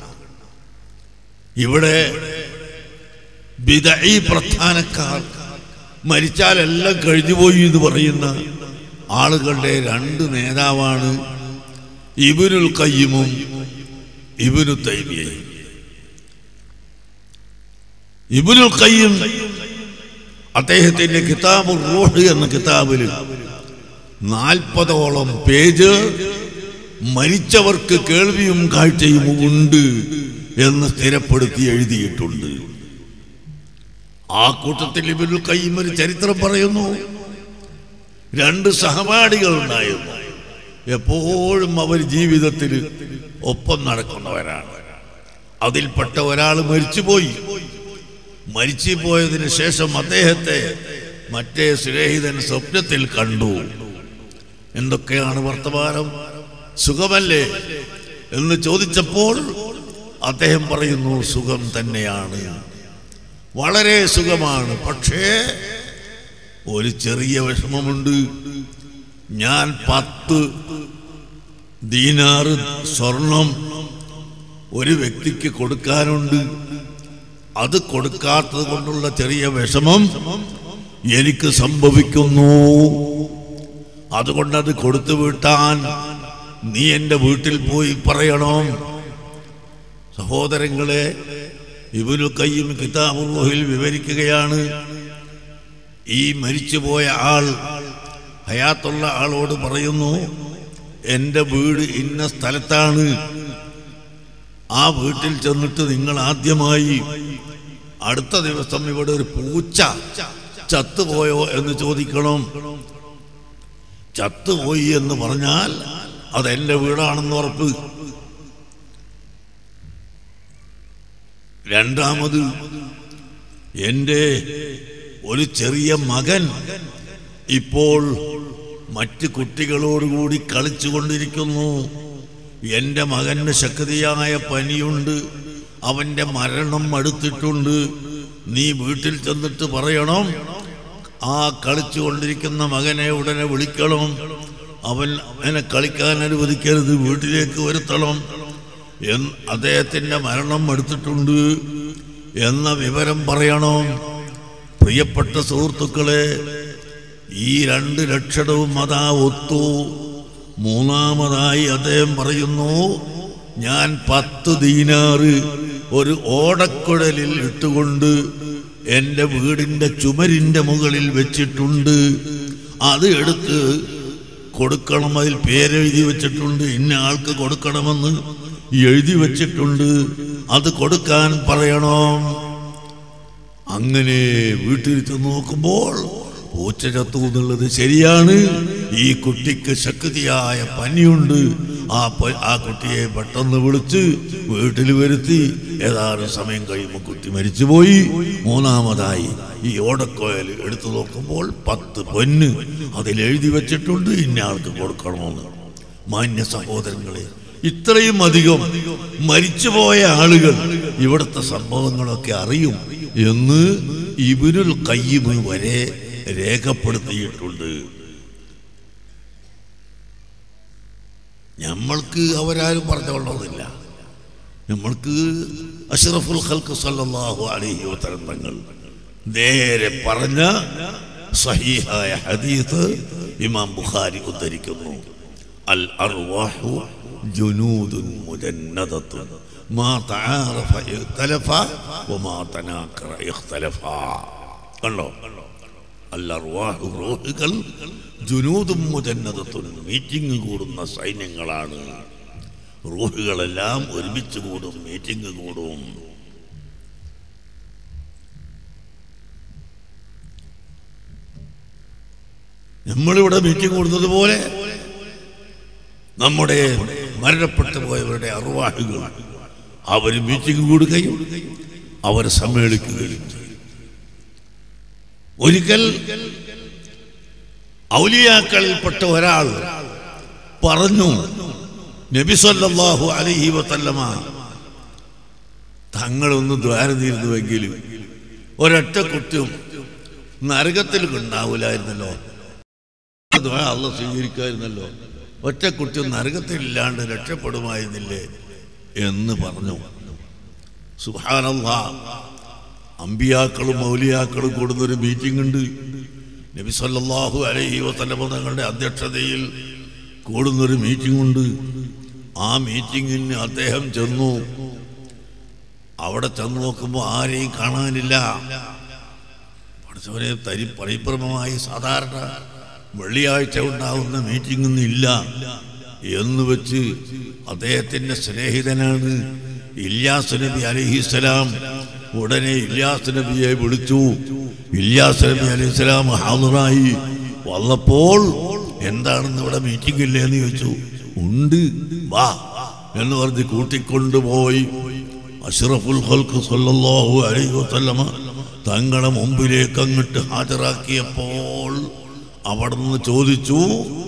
ഇവിടെ വിദഈ പ്രസ്ഥാനക്കാർ മരിച്ചാൽ എല്ലാം കഴിഞ്ഞുപോയി എന്ന് പറയുന്ന ആളുകളുടെ രണ്ട് നേതാവാണ് ഇബിനുൽ കയ്യുമും ഇബിനു തൈമിയയും ഇബിനുൽ കയ്യും അദ്ദേഹത്തിന്റെ കിതാബ് റൂഹ് എന്ന കിതാബില് നാൽപ്പതോളം പേജ് മരിച്ചവർക്ക് കേൾവിയും കാഴ്ചയും ഉണ്ട് എന്ന് സ്ഥിരപ്പെടുത്തി എഴുതിയിട്ടുണ്ട് ആ കൂട്ടത്തിൽ ഇബിനുൽ കയ്യും ഒരു ചരിത്രം പറയുന്നു രണ്ട് സഹപാഠികൾ ഉണ്ടായിരുന്നു എപ്പോഴും അവർ ജീവിതത്തിൽ ഒപ്പം നടക്കുന്നവരാണ് അതിൽപ്പെട്ട ഒരാൾ മരിച്ചുപോയി മരിച്ചു പോയതിന് ശേഷം അദ്ദേഹത്തെ മറ്റേ സ്നേഹിതൻ സ്വപ്നത്തിൽ കണ്ടു എന്തൊക്കെയാണ് വർത്തമാനം സുഖമല്ലേ എന്ന് ചോദിച്ചപ്പോൾ അദ്ദേഹം പറയുന്നു സുഖം തന്നെയാണ് വളരെ സുഖമാണ് പക്ഷേ ഒരു ചെറിയ വിഷമമുണ്ട് ഞാൻ പത്ത് ദീനാറ് സ്വർണം ഒരു വ്യക്തിക്ക് കൊടുക്കാനുണ്ട് അത് കൊടുക്കാത്തത് കൊണ്ടുള്ള ചെറിയ വിഷമം എനിക്ക് സംഭവിക്കുന്നു അതുകൊണ്ട് അത് കൊടുത്തു വിട്ടാൻ നീ എൻ്റെ വീട്ടിൽ പോയി പറയണം സഹോദരങ്ങളെ ഇവനു കയ്യും കിതാബുൽ വിവരിക്കുകയാണ് ഈ മരിച്ചുപോയ ആൾ ഹയാത്തുള്ള ആളോട് പറയുന്നു എൻ്റെ വീട് ഇന്ന സ്ഥലത്താണ് ആ വീട്ടിൽ ചെന്നിട്ട് നിങ്ങൾ ആദ്യമായി അടുത്ത ദിവസം ഇവിടെ ഒരു പൂച്ച ചത്തുപോയോ എന്ന് ചോദിക്കണം ചത്തുപോയി എന്ന് പറഞ്ഞാൽ അത് എന്റെ വീടാണെന്ന് ഉറപ്പ് രണ്ടാമത് എൻ്റെ ഒരു ചെറിയ മകൻ ഇപ്പോൾ മറ്റ് കുട്ടികളോടുകൂടി കളിച്ചുകൊണ്ടിരിക്കുന്നു എൻ്റെ മകന് ശക്തിയായ പനിയുണ്ട് അവൻ്റെ മരണം അടുത്തിട്ടുണ്ട് നീ വീട്ടിൽ ചെന്നിട്ട് പറയണം ആ കളിച്ചുകൊണ്ടിരിക്കുന്ന മകനെ ഉടനെ വിളിക്കണം അവൻ അവനെ കളിക്കാൻ അനുവദിക്കരുത് വീട്ടിലേക്ക് വരുത്തണം എന്ന് അദ്ദേഹത്തിന്റെ മരണം എടുത്തിട്ടുണ്ട് എന്ന വിവരം പറയണം പ്രിയപ്പെട്ട സുഹൃത്തുക്കളെ ഈ രണ്ട് ലക്ഷണവും അതാ ഒത്തു മൂന്നാമതായി അദ്ദേഹം പറയുന്നു ഞാൻ പത്ത് ദീനാറ് ഒരു ഓടക്കുഴലിൽ ഇട്ടുകൊണ്ട് എൻ്റെ വീടിൻ്റെ ചുമരിൻ്റെ മുകളിൽ വെച്ചിട്ടുണ്ട് അത് എടുത്ത് കൊടുക്കണം അതിൽ പേരെഴുതി വെച്ചിട്ടുണ്ട് ഇന്ന ആൾക്ക് കൊടുക്കണമെന്ന് എഴുതി വെച്ചിട്ടുണ്ട് അത് കൊടുക്കാൻ പറയണം അങ്ങനെ വീട്ടിൽ ചെന്ന് നോക്കുമ്പോൾ പൂച്ച ചത്തു എന്നുള്ളത് ശരിയാണ് ഈ കുട്ടിക്ക് ശക്തിയായ പനിയുണ്ട് ആ പ- ആ കുട്ടിയെ പെട്ടെന്ന് വിളിച്ച് വീട്ടിൽ വരുത്തി ഏതാനും സമയം കഴിയുമ്പോൾ കുട്ടി മരിച്ചുപോയി മൂന്നാമതായി ഈ ഓടക്കോയൽ എടുത്തു നോക്കുമ്പോൾ പത്ത് പൊന്ന് അതിൽ എഴുതി വെച്ചിട്ടുണ്ട് ഇന്ന ആൾക്ക് കൊടുക്കണമെന്ന് മാന്യ സഹോദരങ്ങളെ ഇത്രയും അധികം മരിച്ചുപോയ ആളുകൾ ഇവിടുത്തെ സംഭവങ്ങളൊക്കെ അറിയും എന്ന് ഇബിനുൽ കയ്യിമ് വരെ രേഖപ്പെടുത്തിയിട്ടുണ്ട് നമ്മൾക്ക് അവരാരും പറഞ്ഞുകൊള്ളണമെന്നില്ല നമ്മൾക്ക് അഷ്റഫുൽ ഖൽക്ക് സല്ലല്ലാഹു അലൈഹി വസല്ലം തങ്ങൾ നേരെ പറഞ്ഞ സഹീഹായ ഹദീസ് ഇമാം ബുഖാരി ഉദ്ധരിക്കുന്നു അൽ അർവാഹു ജുനൂദുൻ മുജന്നദത്തുൻ മാ തആറഫ ഇഖ്തലഫ വമാ തനാക്കറ ഇഖ്തലഫ കണ്ടോ അൽ അർവാഹു റൂഹുകൾ ജുനൂദും മുജന്നദത്തുൻ മീറ്റിംഗ് കൂടുന്ന സൈന്യങ്ങളാണ് റൂഹുകളെല്ലാം ഒരുമിച്ച് കൂടും മീറ്റിംഗ് കൂടും നമ്മളിവിടെ മീറ്റിംഗ് കൂടുന്നത് പോലെ നമ്മുടെ മരണപ്പെട്ടു പോയവരുടെ അറുവാഹുകൾ അവർ മീറ്റിംഗ് കൂടുകയും അവർ സമ്മേളിക്കുകയും ചെയ്യും ഒരിക്കൽ ഔലിയാക്കളിൽപ്പെട്ട ഒരാൾ പറഞ്ഞു നബി സല്ലല്ലാഹു അലൈഹി വസല്ലമ തങ്ങളൊന്ന് ദ്വാരം തീരുന്നുവെങ്കിൽ ഒരൊറ്റ കുട്ടിയും നരകത്തിൽ ഉണ്ടാവില്ലായിരുന്നല്ലോ ദ്വാ അള്ള സ്വീകരിക്കായിരുന്നല്ലോ ഒറ്റ കുട്ടിയും നരകത്തിലില്ലാണ്ട് രക്ഷപ്പെടുമായിരുന്നില്ലേ എന്ന് പറഞ്ഞു സുഹാനല്ലാ അമ്പിയാക്കളും മൗലിയാക്കളും കൂടുന്നൊരു മീറ്റിംഗ് ഉണ്ട് നബി സല്ലല്ലാഹു അലൈഹി വസല്ലമ തങ്ങളുടെ അധ്യക്ഷതയിൽ കൂടുന്നൊരു മീറ്റിംഗ് ഉണ്ട് ആ മീറ്റിങ്ങിന് അദ്ദേഹം ചെന്നു അവിടെ ചെന്ന് നോക്കുമ്പോൾ ആരെയും കാണാനില്ല പഠിച്ചവരെ തരി പരിഭ്രമമായി സാധാരണ വെള്ളിയാഴ്ച ഉണ്ടാവുന്ന മീറ്റിംഗ് ഒന്നും ഇല്ല എന്ന് വെച്ച് അദ്ദേഹത്തിന്റെ സ്നേഹിതനാണ് ഇല്യാസ് നബി അലഹിസ്സലാം ഉടനെ ഇല്യാസ് നബിയെ വിളിച്ചു ഇല്യാസ് നബി അലഹിസ്സലാം ഹാജറായി വന്നപ്പോൾ എന്താണെന്ന് ഇവിടെ മീറ്റിംഗ് ഇല്ലേ എന്ന് ചോദിച്ചു ഉണ്ട് വാ എന്ന് പറഞ്ഞ് കൂട്ടിക്കൊണ്ടുപോയി അഷ്റഫുൽ ഖൽഖ് സല്ലല്ലാഹു അലൈഹി വസല്ലമ തങ്ങളുടെ മുമ്പിലേക്ക് അങ്ങോട്ട് ഹാജരാക്കിയപ്പോൾ അവിടുന്ന് ചോദിച്ചു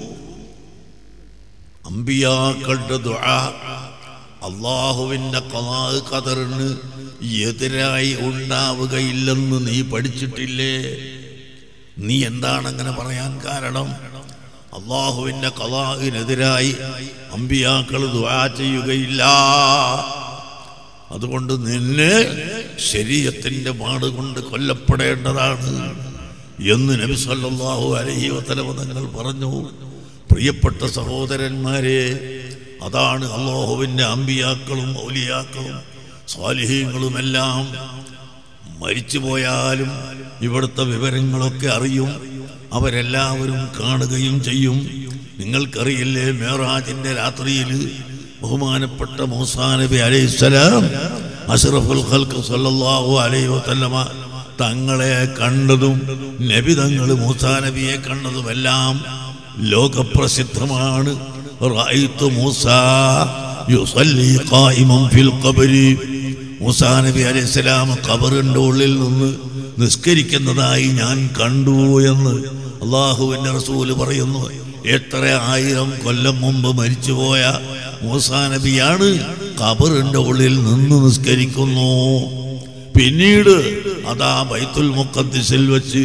അമ്പിയാക്കളുടെ ദുആ അള്ളാഹുവിന്റെ കലാ കതറിന് എതിരായി ഉണ്ടാവുകയില്ലെന്ന് നീ പഠിച്ചിട്ടില്ലേ നീ എന്താണ് അങ്ങനെ പറയാൻ കാരണം അള്ളാഹുവിന്റെ കലാഹിനെതിരായി അമ്പിയാക്കൾ ദുആ ചെയ്യുകയില്ല അതുകൊണ്ട് നിന്നെ ശരീരത്തിന്റെ മാട് കൊണ്ട് കൊല്ലപ്പെടേണ്ടതാണ് എന്ന് നബി സല്ലല്ലാഹു അലൈഹി വസല്ലം തങ്ങൾ പറഞ്ഞു പ്രിയപ്പെട്ട സഹോദരന്മാരെ അതാണ് അള്ളാഹുവിന്റെ അമ്പിയാക്കളും ഔലിയാക്കളും സ്വാലിഹീങ്ങളുമെല്ലാം മരിച്ചു പോയാലും ഇവിടുത്തെ വിവരങ്ങളൊക്കെ അറിയും അവരെല്ലാവരും കാണുകയും ചെയ്യും നിങ്ങൾക്കറിയില്ലേ മേറാജിന്റെ രാത്രിയിൽ ബഹുമാനപ്പെട്ട മൂസാ നബി അലൈഹിസ്സലാം അഷ്റഫുൽ ഖൽഖ് സല്ലല്ലാഹു അലൈഹി വസല്ലമ തങ്ങളെ കണ്ടതും നബി തങ്ങൾ മൂസാ നബിയെ കണ്ടതുമെല്ലാം ലോകപ്രസിദ്ധമാണ് റഅയ്തു മൂസ യുസല്ലി ഖായിമൻ ഫിൽ ഖബരി മൂസാ നബി അലൈഹിസ്സലാം ഖബറിന്റെ ഉള്ളിൽ നിന്ന് നിസ്കരിക്കുന്നതായി ഞാൻ കണ്ടു എന്ന് അള്ളാഹുവിന്റെ റസൂല് പറയുന്നു എത്ര ആയിരം കൊല്ലം മുമ്പ് മരിച്ചുപോയ മൂസാ നബിയാണ് ഖബറിന്റെ ഉള്ളിൽ നിന്ന് നിസ്കരിക്കുന്നു പിന്നീട് അതാ ബൈത്തുൽ മുഖദ്ദിസിൽ വെച്ച്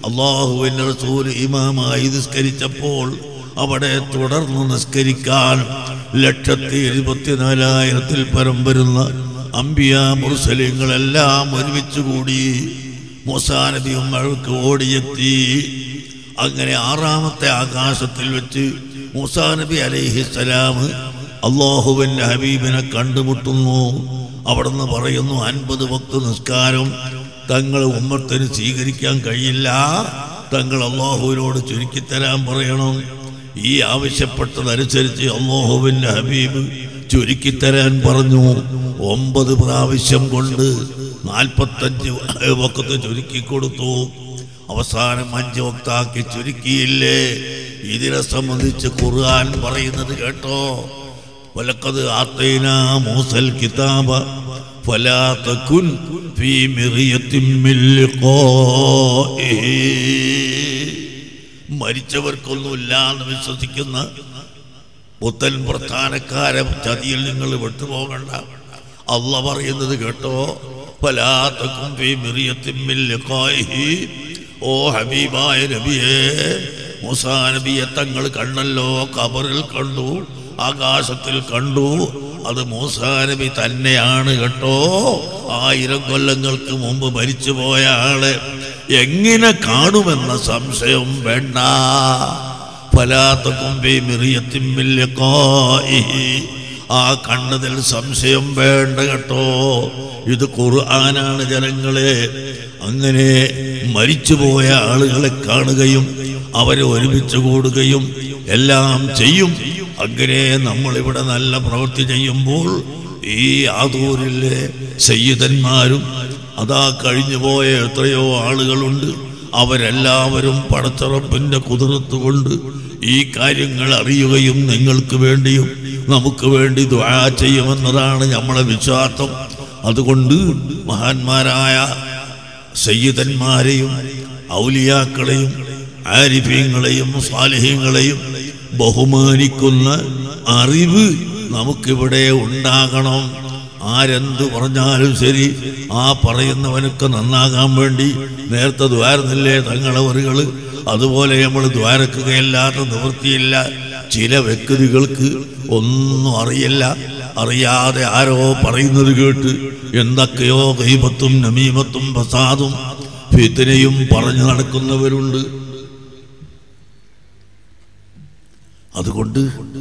അള്ളാഹുവിന്റെ റസൂൽ ഇമാമായി നിസ്കരിച്ചപ്പോൾ അവിടെ തുടർന്ന് നിസ്കരിക്കാൻ ലക്ഷത്തി ഇരുപത്തിനാലായിരത്തിൽ പരം വരുന്ന അമ്പിയ മുർസലിങ്ങളെല്ലാം ഒരുമിച്ച് കൂടി മൂസാ നബിയും അഴുക്ക് ഓടിയെത്തി അങ്ങനെ ആറാമത്തെ ആകാശത്തിൽ വെച്ച് മൂസാ നബി അലൈഹിസ്സലാം അള്ളാഹുവിന്റെ ഹബീബിനെ കണ്ടുമുട്ടുന്നു അവിടുന്ന് പറയുന്നു അൻപത് ഭക്ത നിസ്കാരം തങ്ങൾ ഉമ്മത്തിന് സ്വീകരിക്കാൻ കഴിയില്ല തങ്ങൾ അള്ളാഹുവിനോട് ചുരുക്കിത്തരാൻ പറയണം ഈ ആവശ്യപ്പെട്ടതനുസരിച്ച് അള്ളാഹുവിന്റെ ഹബീബ് ചുരുക്കിത്തരാൻ പറഞ്ഞു ഒമ്പത് പ്രാവശ്യം കൊണ്ട് നാൽപ്പത്തഞ്ച് വക്കത്ത് ചുരുക്കി കൊടുത്തു അവസാനം അഞ്ച് വക്താക്കി ചുരുക്കിയില്ലേ ഇതിനെ സംബന്ധിച്ച് ഖുർആൻ പറയുന്നത് കേട്ടോ വലക്കത് ആത്തൈന മൂസൽ കിതാബ فلا تكن في مرية من لقائه മരിച്ചവർക്കൊന്നുമില്ല എന്ന് വിശ്വസിക്കുന്ന പുത്തൻ പ്രധാനക്കാരെ ചതിയിൽ നിങ്ങൾ വിട്ടുപോകണ്ട അള്ള പറയുന്നത് കേട്ടോ ഫലാത്തക്കും ഫീ മിറിയത്തിൻ മിൻ ലിഖായിഹി. ഓ ഹബീബായ നബിയേ മൂസാ നബിയെ തങ്ങൾ കണ്ടല്ലോ കബറിൽ കണ്ടു ആകാശത്തിൽ കണ്ടു അത് മൂസാ നബി തന്നെയാണ് കേട്ടോ ആയിരം കൊല്ലങ്ങൾക്ക് മുമ്പ് മരിച്ചുപോയ ആള് എങ്ങനെ കാണുമെന്ന സംശയം വേണ്ട ഫലാത്തക്കും ഫീ മിറിയത്തിൻ മിൻ ലിഖായിഹി. ആ കണ്ടതിൽ സംശയം വേണ്ട കേട്ടോ ഇത് ഖുർആനാണ് ജനങ്ങളെ അങ്ങനെ മരിച്ചുപോയ ആളുകളെ കാണുകയും അവരെ ഒരുമിച്ച് കൂടുകയും എല്ലാം ചെയ്യും അങ്ങനെ നമ്മളിവിടെ നല്ല പ്രവൃത്തി ചെയ്യുമ്പോൾ ഈ ആദൂരിലെ സയ്യിദന്മാരും അതാ കഴിഞ്ഞു പോയ എത്രയോ ആളുകളുണ്ട് അവരെല്ലാവരും പടച്ചറപ്പിന്റെ കുതിർത്ത് കൊണ്ട് ഈ കാര്യങ്ങൾ അറിയുകയും നിങ്ങൾക്ക് വേണ്ടിയും നമുക്ക് വേണ്ടി ദ്വാ ചെയ്യുമെന്നതാണ് നമ്മളെ വിശ്വാസം അതുകൊണ്ട് മഹാന്മാരായ സയ്യിദന്മാരെയും ഔലിയാക്കളെയും ആരിഫ്യങ്ങളെയും സാലിഹ്യങ്ങളെയും ബഹുമാനിക്കുന്ന അറിവ് നമുക്കിവിടെ ഉണ്ടാകണം ആരെന്ത് പറഞ്ഞാലും ശരി ആ പറയുന്നവനൊക്കെ നന്നാകാൻ വേണ്ടി നേരത്തെ ദ്വാരുന്നില്ലേ തങ്ങളവറുകൾ അതുപോലെ നമ്മൾ ദ്വാരക്കുകയല്ലാത്ത നിവൃത്തിയില്ല ചില വ്യക്തികൾക്ക് ഒന്നും അറിയില്ല അറിയാതെ ആരോ പറയുന്നത് കേട്ട് എന്തൊക്കെയോ കൈപത്തും നമീമത്തും പ്രസാദും ഫിത്തിനെയും പറഞ്ഞു നടക്കുന്നവരുണ്ട് അതുകൊണ്ട്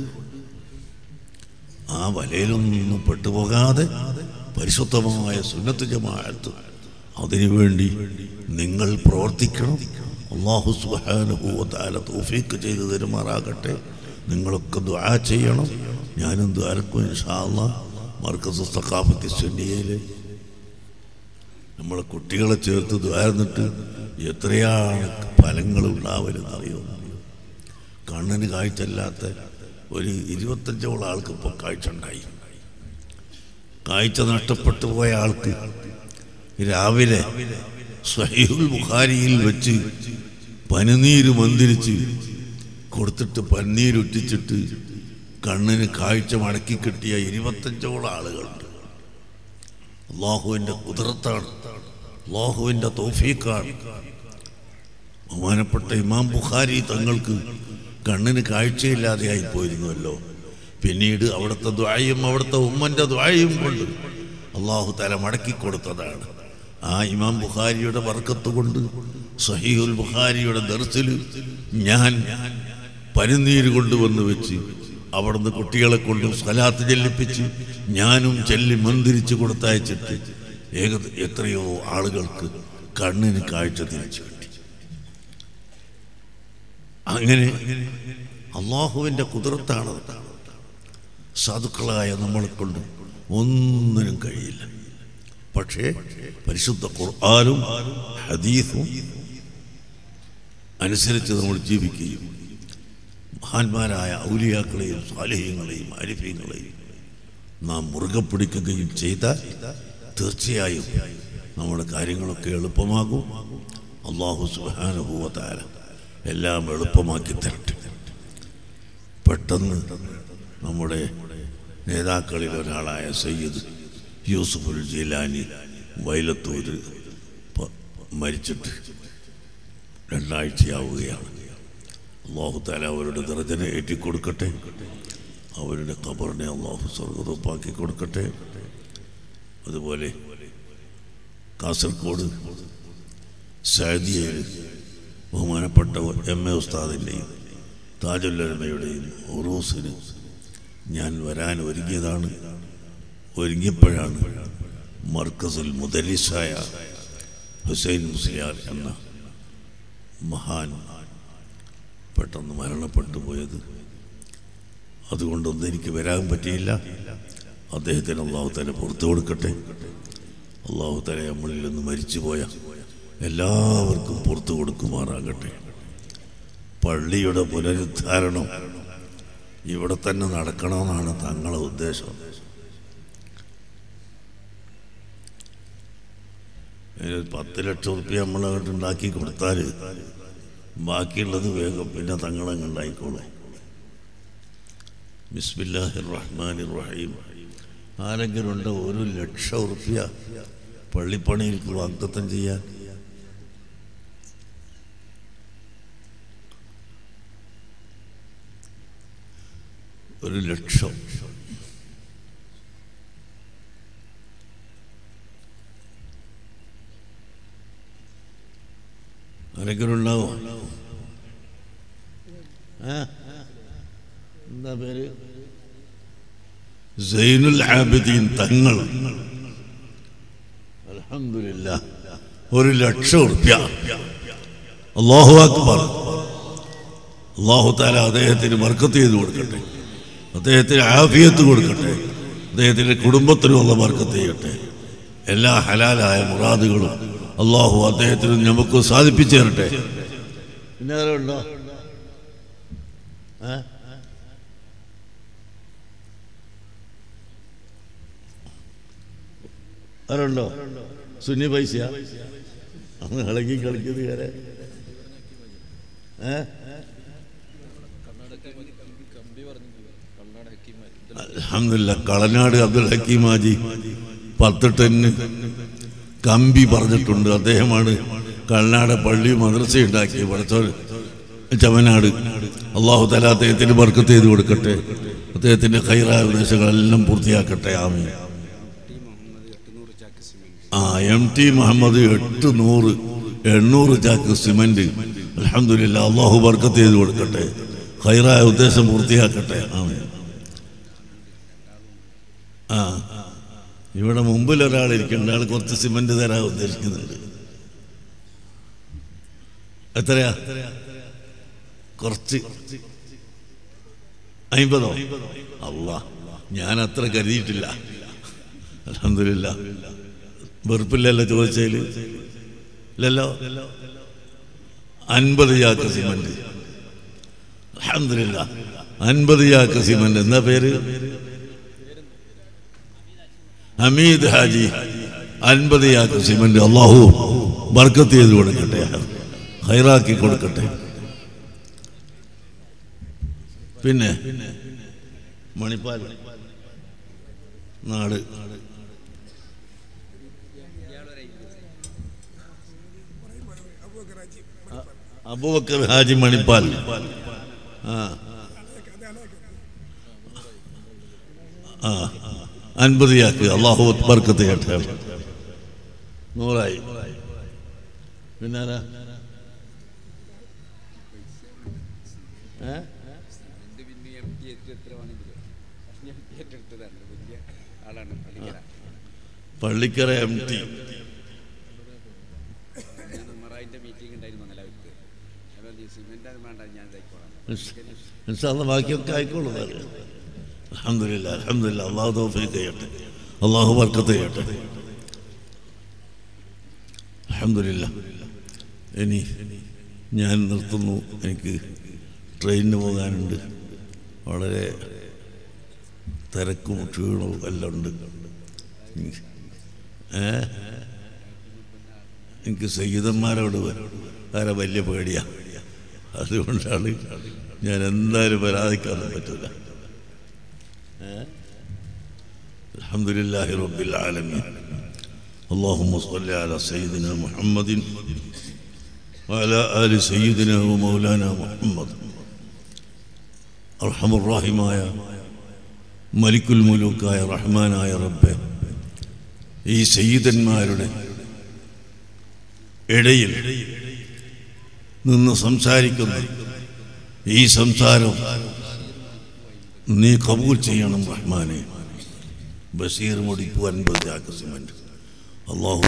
ആ വലയിലൊന്നും പെട്ടുപോകാതെ പരിശുദ്ധമായ സുന്നത്ത് ജമാഅത്ത് അതിനുവേണ്ടി നിങ്ങൾ പ്രവർത്തിക്കണം അള്ളാഹു സുഹാനുഭൂവത്താല തൗഫീക്ക് ചെയ്ത് തരുമാറാകട്ടെ നിങ്ങളൊക്കെ ദുആ ചെയ്യണം ഞാനും ദ്വാരക്കും ഇൻഷാല്ല മർക്കസ് സഖാഫത്തി സുന്നിയയിൽ നമ്മളെ കുട്ടികളെ ചേർത്ത് ദ്വാരന്നിട്ട് എത്രയാണ് ഫലങ്ങൾ ഉണ്ടാവരുന്ന് അറിയുന്നു കണ്ണിന് കാഴ്ചയില്ലാത്ത ഒരു ഇരുപത്തഞ്ചോളം ആൾക്ക് ഇപ്പോൾ കാഴ്ച ഉണ്ടായി കാഴ്ച നഷ്ടപ്പെട്ടു പോയ ആൾക്ക് രാവിലെ സഹീഹുൽ ബുഖാരിയിൽ വെച്ച് പനിനീര് മന്ദിരിച്ച് കൊടുത്തിട്ട് പന്നീരുറ്റിച്ചിട്ട് കണ്ണിന് കാഴ്ച മടക്കി കിട്ടിയ ഇരുപത്തഞ്ചോളം ആളുകളുണ്ട് അള്ളാഹുവിൻ്റെ കുതിരത്താണ് അള്ളാഹുവിൻ്റെ തോഫീക്കാണ് ബഹുമാനപ്പെട്ട ഇമാം ബുഖാരി തങ്ങൾക്ക് കണ്ണിന് കാഴ്ചയില്ലാതെയായി പോയിരുന്നുവല്ലോ പിന്നീട് അവിടുത്തെ ദ്വായും അവിടുത്തെ ഉമ്മന്റെ ദ്വായും കൊണ്ട് അള്ളാഹു തല മടക്കി കൊടുത്തതാണ് ആ ഇമാം ബുഖാരിയുടെ വർക്കത്ത് കൊണ്ട് സഹീഹുൽ ബുഖാരിയുടെ ദർസിൽ ഞാൻ പനിനീര് കൊണ്ടുവന്ന് വെച്ച് അവിടുന്ന് കുട്ടികളെ കൊണ്ട് സ്വലാത്ത് ചെല്ലിപ്പിച്ച് ഞാനും ചെല്ലി മന്ദിരിച്ച് കൊടുത്തയച്ചിട്ട് ഏക എത്രയോ ആളുകൾക്ക് കണ്ണിന് കാഴ്ച തിരിച്ചു കിട്ടി അങ്ങനെ അള്ളാഹുവിൻ്റെ കുതിരത്താണ് സാധുക്കളായ നമ്മളെ കൊണ്ട് ഒന്നിനും കഴിയില്ല പക്ഷേ പരിശുദ്ധ ഖുർആാനും ഹദീസും അനുസരിച്ച് നമ്മൾ ജീവിക്കുകയും മഹാന്മാരായ ഔലിയാക്കളെയും സ്വാലിഹ്യങ്ങളെയും അരിഫ്യങ്ങളെയും നാം മുറുകെ പിടിക്കുകയും ചെയ്താൽ തീർച്ചയായും നമ്മുടെ കാര്യങ്ങളൊക്കെ എളുപ്പമാകും അള്ളാഹു സുഹാനുഭൂവത്താല എല്ലാം എളുപ്പമാക്കി തരട്ടെ പെട്ടെന്ന് നമ്മുടെ നേതാക്കളിൽ ഒരാളായ സയ്യിദ് യൂസുഫുൽ ജീലാനി വൈലത്തൂര് പ- മരിച്ചിട്ട് രണ്ടാഴ്ചയാവുകയാണ് അള്ളാഹു താല അവരുടെ ദർജനെ ഏറ്റിക്കൊടുക്കട്ടെ അവരുടെ ഖബറിനെ അള്ളാഹു സ്വർഗതപ്പാക്കി കൊടുക്കട്ടെ അതുപോലെ കാസർഗോഡ് സാദിയയിൽ ബഹുമാനപ്പെട്ട എം എ ഉസ്താദിൻ്റെയും താജുല്ലമയുടെയും ഉറൂസിന് ഞാൻ വരാൻ ഒരുങ്ങിയതാണ് ഒരുങ്ങിയപ്പോഴാണ് മർക്കസിൽ മുദരിസായ ഹുസൈൻ മുസ്ലിയാർ എന്ന മഹാൻ പെട്ടെന്ന് മരണപ്പെട്ടു പോയത് അതുകൊണ്ടൊന്നും എനിക്ക് വരാൻ പറ്റിയില്ല അദ്ദേഹത്തിന് അള്ളാഹു തല പുറത്തു കൊടുക്കട്ടെ അള്ളാഹു തല നമ്മളിൽ നിന്ന് മരിച്ചുപോയ എല്ലാവർക്കും പുറത്തു കൊടുക്കുമാറാകട്ടെ പള്ളിയുടെ പുനരുദ്ധാരണം ഇവിടെ തന്നെ നടക്കണമെന്നാണ് തങ്ങളെ ഉദ്ദേശം ഒരു പത്ത് ലക്ഷം റുപ്യ നമ്മൾ അങ്ങോട്ട് ഉണ്ടാക്കി കൊടുത്താൽ ബാക്കിയുള്ളത് വേഗം പിന്നെ തങ്ങളങ്ങ് ഉണ്ടായിക്കോളും ബിസ്മില്ലാഹിർ റഹ്മാനിർ റഹീം ആരെങ്കിലും ഉണ്ടോ ഒരു ലക്ഷം റുപ്യ പള്ളിപ്പണിയിൽ വാഗ്ദത്തം ചെയ്യാൻ ഒരു ലക്ഷം ആരെങ്കിലും ഉണ്ടാവോ ആ? എന്താ പേര് സൈനുൽ ആബിദീൻ തങ്ങൾ അൽഹംദുലില്ലാ ഒരു ലക്ഷം ഉറുപ്യ അള്ളാഹു അക്ബർ അള്ളാഹു താല അദ്ദേഹത്തിന് ബർക്കത്ത് ചെയ്ത് കൊടുക്കട്ടെ അദ്ദേഹത്തിന് ആഫിയത്ത് കൊടുക്കട്ടെ അദ്ദേഹത്തിന്റെ കുടുംബത്തിനുമുള്ള ബർക്കത്ത് ചെയ്യട്ടെ എല്ലാ ഹലാലായ മുറാദുകളും അള്ളാഹു അദ്ദേഹത്തിന് നമുക്ക് സാധിപ്പിച്ചു തരട്ടെ പിന്നെ ആരുണ്ടോ ഏ? ആരുണ്ടോ സുന്നി പൈസ അന്ന് ഇളകി കളിക്കുന്നത് വരെ ഏ അൽഹംദുലില്ലാ കളനാട് അബ്ദുൽ ഹക്കീം ഹാജി പത്ത് ടെന്ന് കമ്പി പറഞ്ഞിട്ടുണ്ട് അദ്ദേഹമാണ് കളനാട് പള്ളി മദ്രസ ഉണ്ടാക്കി പഠിച്ചവർ ചവനാട് അള്ളാഹു തല അദ്ദേഹത്തിന് ബർക്കത്ത് ചെയ്ത് കൊടുക്കട്ടെ അദ്ദേഹത്തിന്റെ കൈറായ ഉദ്ദേശങ്ങളെല്ലാം പൂർത്തിയാക്കട്ടെ ആമീൻ ആ എം ടി മുഹമ്മദ് എട്ട് നൂറ് എണ്ണൂറ് ചാക്ക് സിമന്റ് അലഹമില്ല അള്ളാഹു ബർക്കത്ത് ചെയ്ത് കൊടുക്കട്ടെ ഹൈറായ ഉദ്ദേശം പൂർത്തിയാക്കട്ടെ ആമീൻ ആ ഇവിടെ മുമ്പിൽ ഒരാൾ ഇരിക്കുന്നുണ്ട് ആൾ കുറച്ച് സിമന്റ് തരാൻ ഉദ്ദേശിക്കുന്നുണ്ട് എത്രയാ കുറച്ച് അയിമ്പതോ അല്ല ഞാൻ അത്ര കരുതിയിട്ടില്ല അലഹമില്ല വെറുപ്പില്ലല്ലോ ചോദിച്ചതിൽ ഇല്ലല്ലോ അൻപത് ചാക്ക് സിമന്റ് അലഹമില്ല അൻപത് ചാക്ക് സിമന്റ് എന്താ പേര് ഹമീദ് ഹാജി അൻപത് ചാക്ക് സിമന്റ് അള്ളാഹു ബർക്കത്ത് ചെയ്ത് കൊടുക്കട്ടെ ഹൈറാക്കി കൊടുക്കട്ടെ പിന്നെ മണിപ്പാൽ നാട് അബൂബക്കർ ഹാജി മണിപ്പാൽ ആ ആ അൻപത് ചാക്ക് അള്ളാഹു ബർക്കത്ത് ചെയ്യട്ടെ നൂറായി പിന്നെ ആരാ ഏ എൻ്റെ പിന്നെ എം ടി എത്ര എത്ര വേണമെങ്കിലും ഞാൻ ഏറ്റെടുത്തതാണ് വലിയ ആളാണ് പള്ളിക്കര പള്ളിക്കര എം ടി ഞാൻ ഉമറായിൻ്റെ മീറ്റിംഗ് ഉണ്ടായിരുന്നു നിലവിൽ അപ്പോൾ ഈ സിമെൻ്റ് അത് വേണ്ട ഞാൻ ഇതായിക്കോളാം ഇൻഷാല്ല ബാക്കിയൊക്കെ ആയിക്കോളും അലഹമില്ല അലഹമില്ല അള്ളാഹു തോഫീക്ക് ചെയ്യട്ടെ അള്ളാഹു ബർക്കത്ത് ചെയ്യട്ടെ അലഹമില്ല ഇനി ഞാൻ നിർത്തുന്നു എനിക്ക് ട്രെയിനിന് പോകാനുണ്ട് വളരെ തിരക്കും ക്ഷീണവും എല്ലാം ഉണ്ട് ഏ എനിക്ക് സയ്യിദന്മാരോട് വേറെ വലിയ പേടിയാ അതുകൊണ്ടാണ് ഞാൻ എന്തായാലും പരാതിക്കാനും പറ്റില്ല الحمد لله رب العالمين اللهم صل على سيدنا محمد وعلى آل سيدنا ومولانا محمد أرحم الراحماയ മലിക്കുൽ മുലൂക്കായ റഹ്മാനായ റബ്ബെ ഈ സയ്യിദന്മാരുടെ ഇടയിൽ നിന്ന് സംസാരിക്കുന്ന ഈ സംസാരം നീ കബൂൽ ചെയ്യണം റഹ്മാനെ ബഷീർ മുടിപ്പു അൻപത് ആക്കസിമന്റ് അള്ളാഹു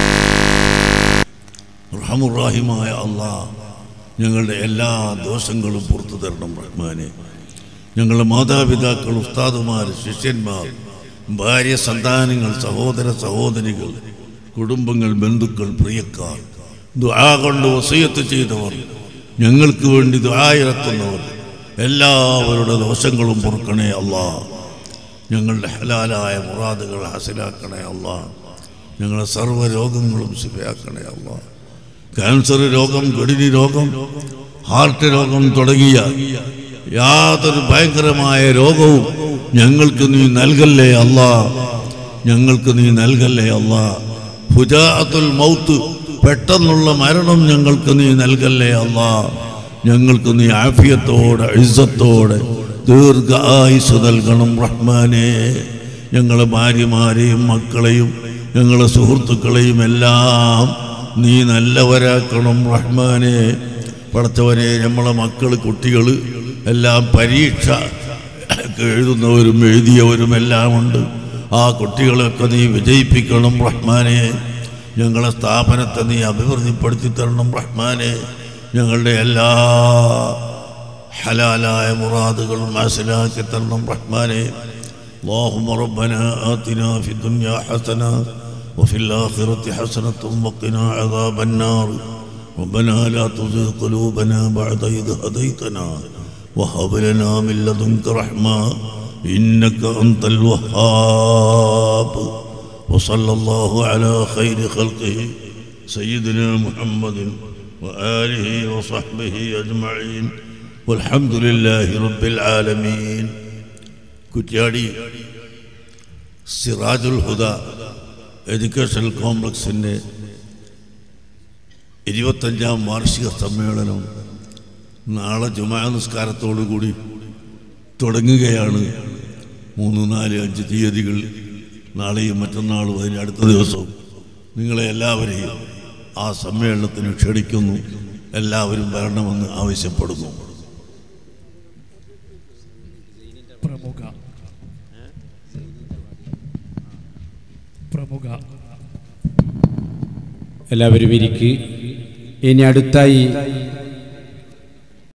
റഹമുറാഹിമായ അള്ളാഹ് ഞങ്ങളുടെ എല്ലാ ദോഷങ്ങളും പുറത്തു തരണം റഹ്മാനെ ഞങ്ങളുടെ മാതാപിതാക്കൾ ഉസ്താദുമാർ ശിഷ്യന്മാർ ഭാര്യ സന്താനങ്ങൾ സഹോദര സഹോദരികൾ കുടുംബങ്ങൾ ബന്ധുക്കൾ പ്രിയക്കാർ ദുആ കൊണ്ട് വസീയത്ത് ചെയ്തവർ ഞങ്ങൾക്ക് വേണ്ടി ദുആയിരത്തുന്നവർ എല്ലാവരുടെ ദോഷങ്ങളും പൊറുക്കണേ അല്ലാ ഞങ്ങളുടെ ഹലാലായ മുറാദുകൾ ഹാസിലാക്കണേ അല്ലാ ഞങ്ങളുടെ സർവ്വ രോഗങ്ങളും ശിഫയാക്കണേ അല്ലാ ക്യാൻസർ രോഗം കിഡ്നി രോഗം ഹാർട്ട് രോഗം തുടങ്ങിയ യാതൊരു ഭയങ്കരമായ രോഗവും ഞങ്ങൾക്ക് നീ നൽകല്ലേ അല്ലാ ഞങ്ങൾക്ക് നീ നൽകല്ലേ അല്ലാ ഫുജാഅത്തുൽ മൗത്ത് പെട്ടെന്നുള്ള മരണം ഞങ്ങൾക്ക് നീ നൽകല്ലേ അല്ലാ ഞങ്ങൾക്ക് നീ ആഫിയത്തോടെ ഇസ്സത്തോടെ ദീർഘ ആയുസ് നൽകണം റഹ്മാനെ ഞങ്ങളെ ഭാര്യമാരെയും മക്കളെയും ഞങ്ങളെ സുഹൃത്തുക്കളെയും എല്ലാം നീ നല്ലവരാക്കണം റഹ്മാനെ പടച്ചവനെ നമ്മളെ മക്കൾ കുട്ടികൾ എല്ലാം പരീക്ഷ എഴുതുന്നവരും എഴുതിയവരും എല്ലാം ഉണ്ട് ആ കുട്ടികളെയൊക്കെ നീ വിജയിപ്പിക്കണം റഹ്മാനെ ഞങ്ങളെ സ്ഥാപനത്തെ നീ അഭിവൃദ്ധിപ്പെടുത്തി തരണം റഹ്മാനെ ഞങ്ങളുടെ എല്ലാ ഹലാലായ മുറാദുകളും മനസ്സിലാക്കി തരണം റഹ്മാനെ اللهم ربنا آتنا في الدنيا حسنة وفي الآخرة حسنة وقنا عذاب النار ربنا لا تزغ قلوبنا بعد إذ هديتنا وهب لنا من لدنك رحمة إنك أنت الوهاب وصلى الله على خير خلقه سيدنا محمد وآله وصحبه أجمعين والحمد لله رب العالمين കുറ്റ്യാടി സിറാജുൽ ഹുദ എഡ്യൂക്കേഷണൽ കോംപ്ലക്സിൻ്റെ ഇരുപത്തഞ്ചാം വാർഷിക സമ്മേളനം നാളെ ജുമാ നിസ്കാരത്തോടു കൂടി തുടങ്ങുകയാണ് മൂന്ന് നാല് അഞ്ച് തീയതികൾ നാളെയും മറ്റന്നാളും അതിന് അടുത്ത ദിവസവും നിങ്ങളെ എല്ലാവരെയും ആ സമ്മേളനത്തിന് ക്ഷണിക്കുന്നു എല്ലാവരും വരണമെന്ന് ആവശ്യപ്പെടുന്നു പ്രമുഖ പ്രമുഖ എല്ലാവരും ഇരിക്ക് ഇനി അടുത്തായി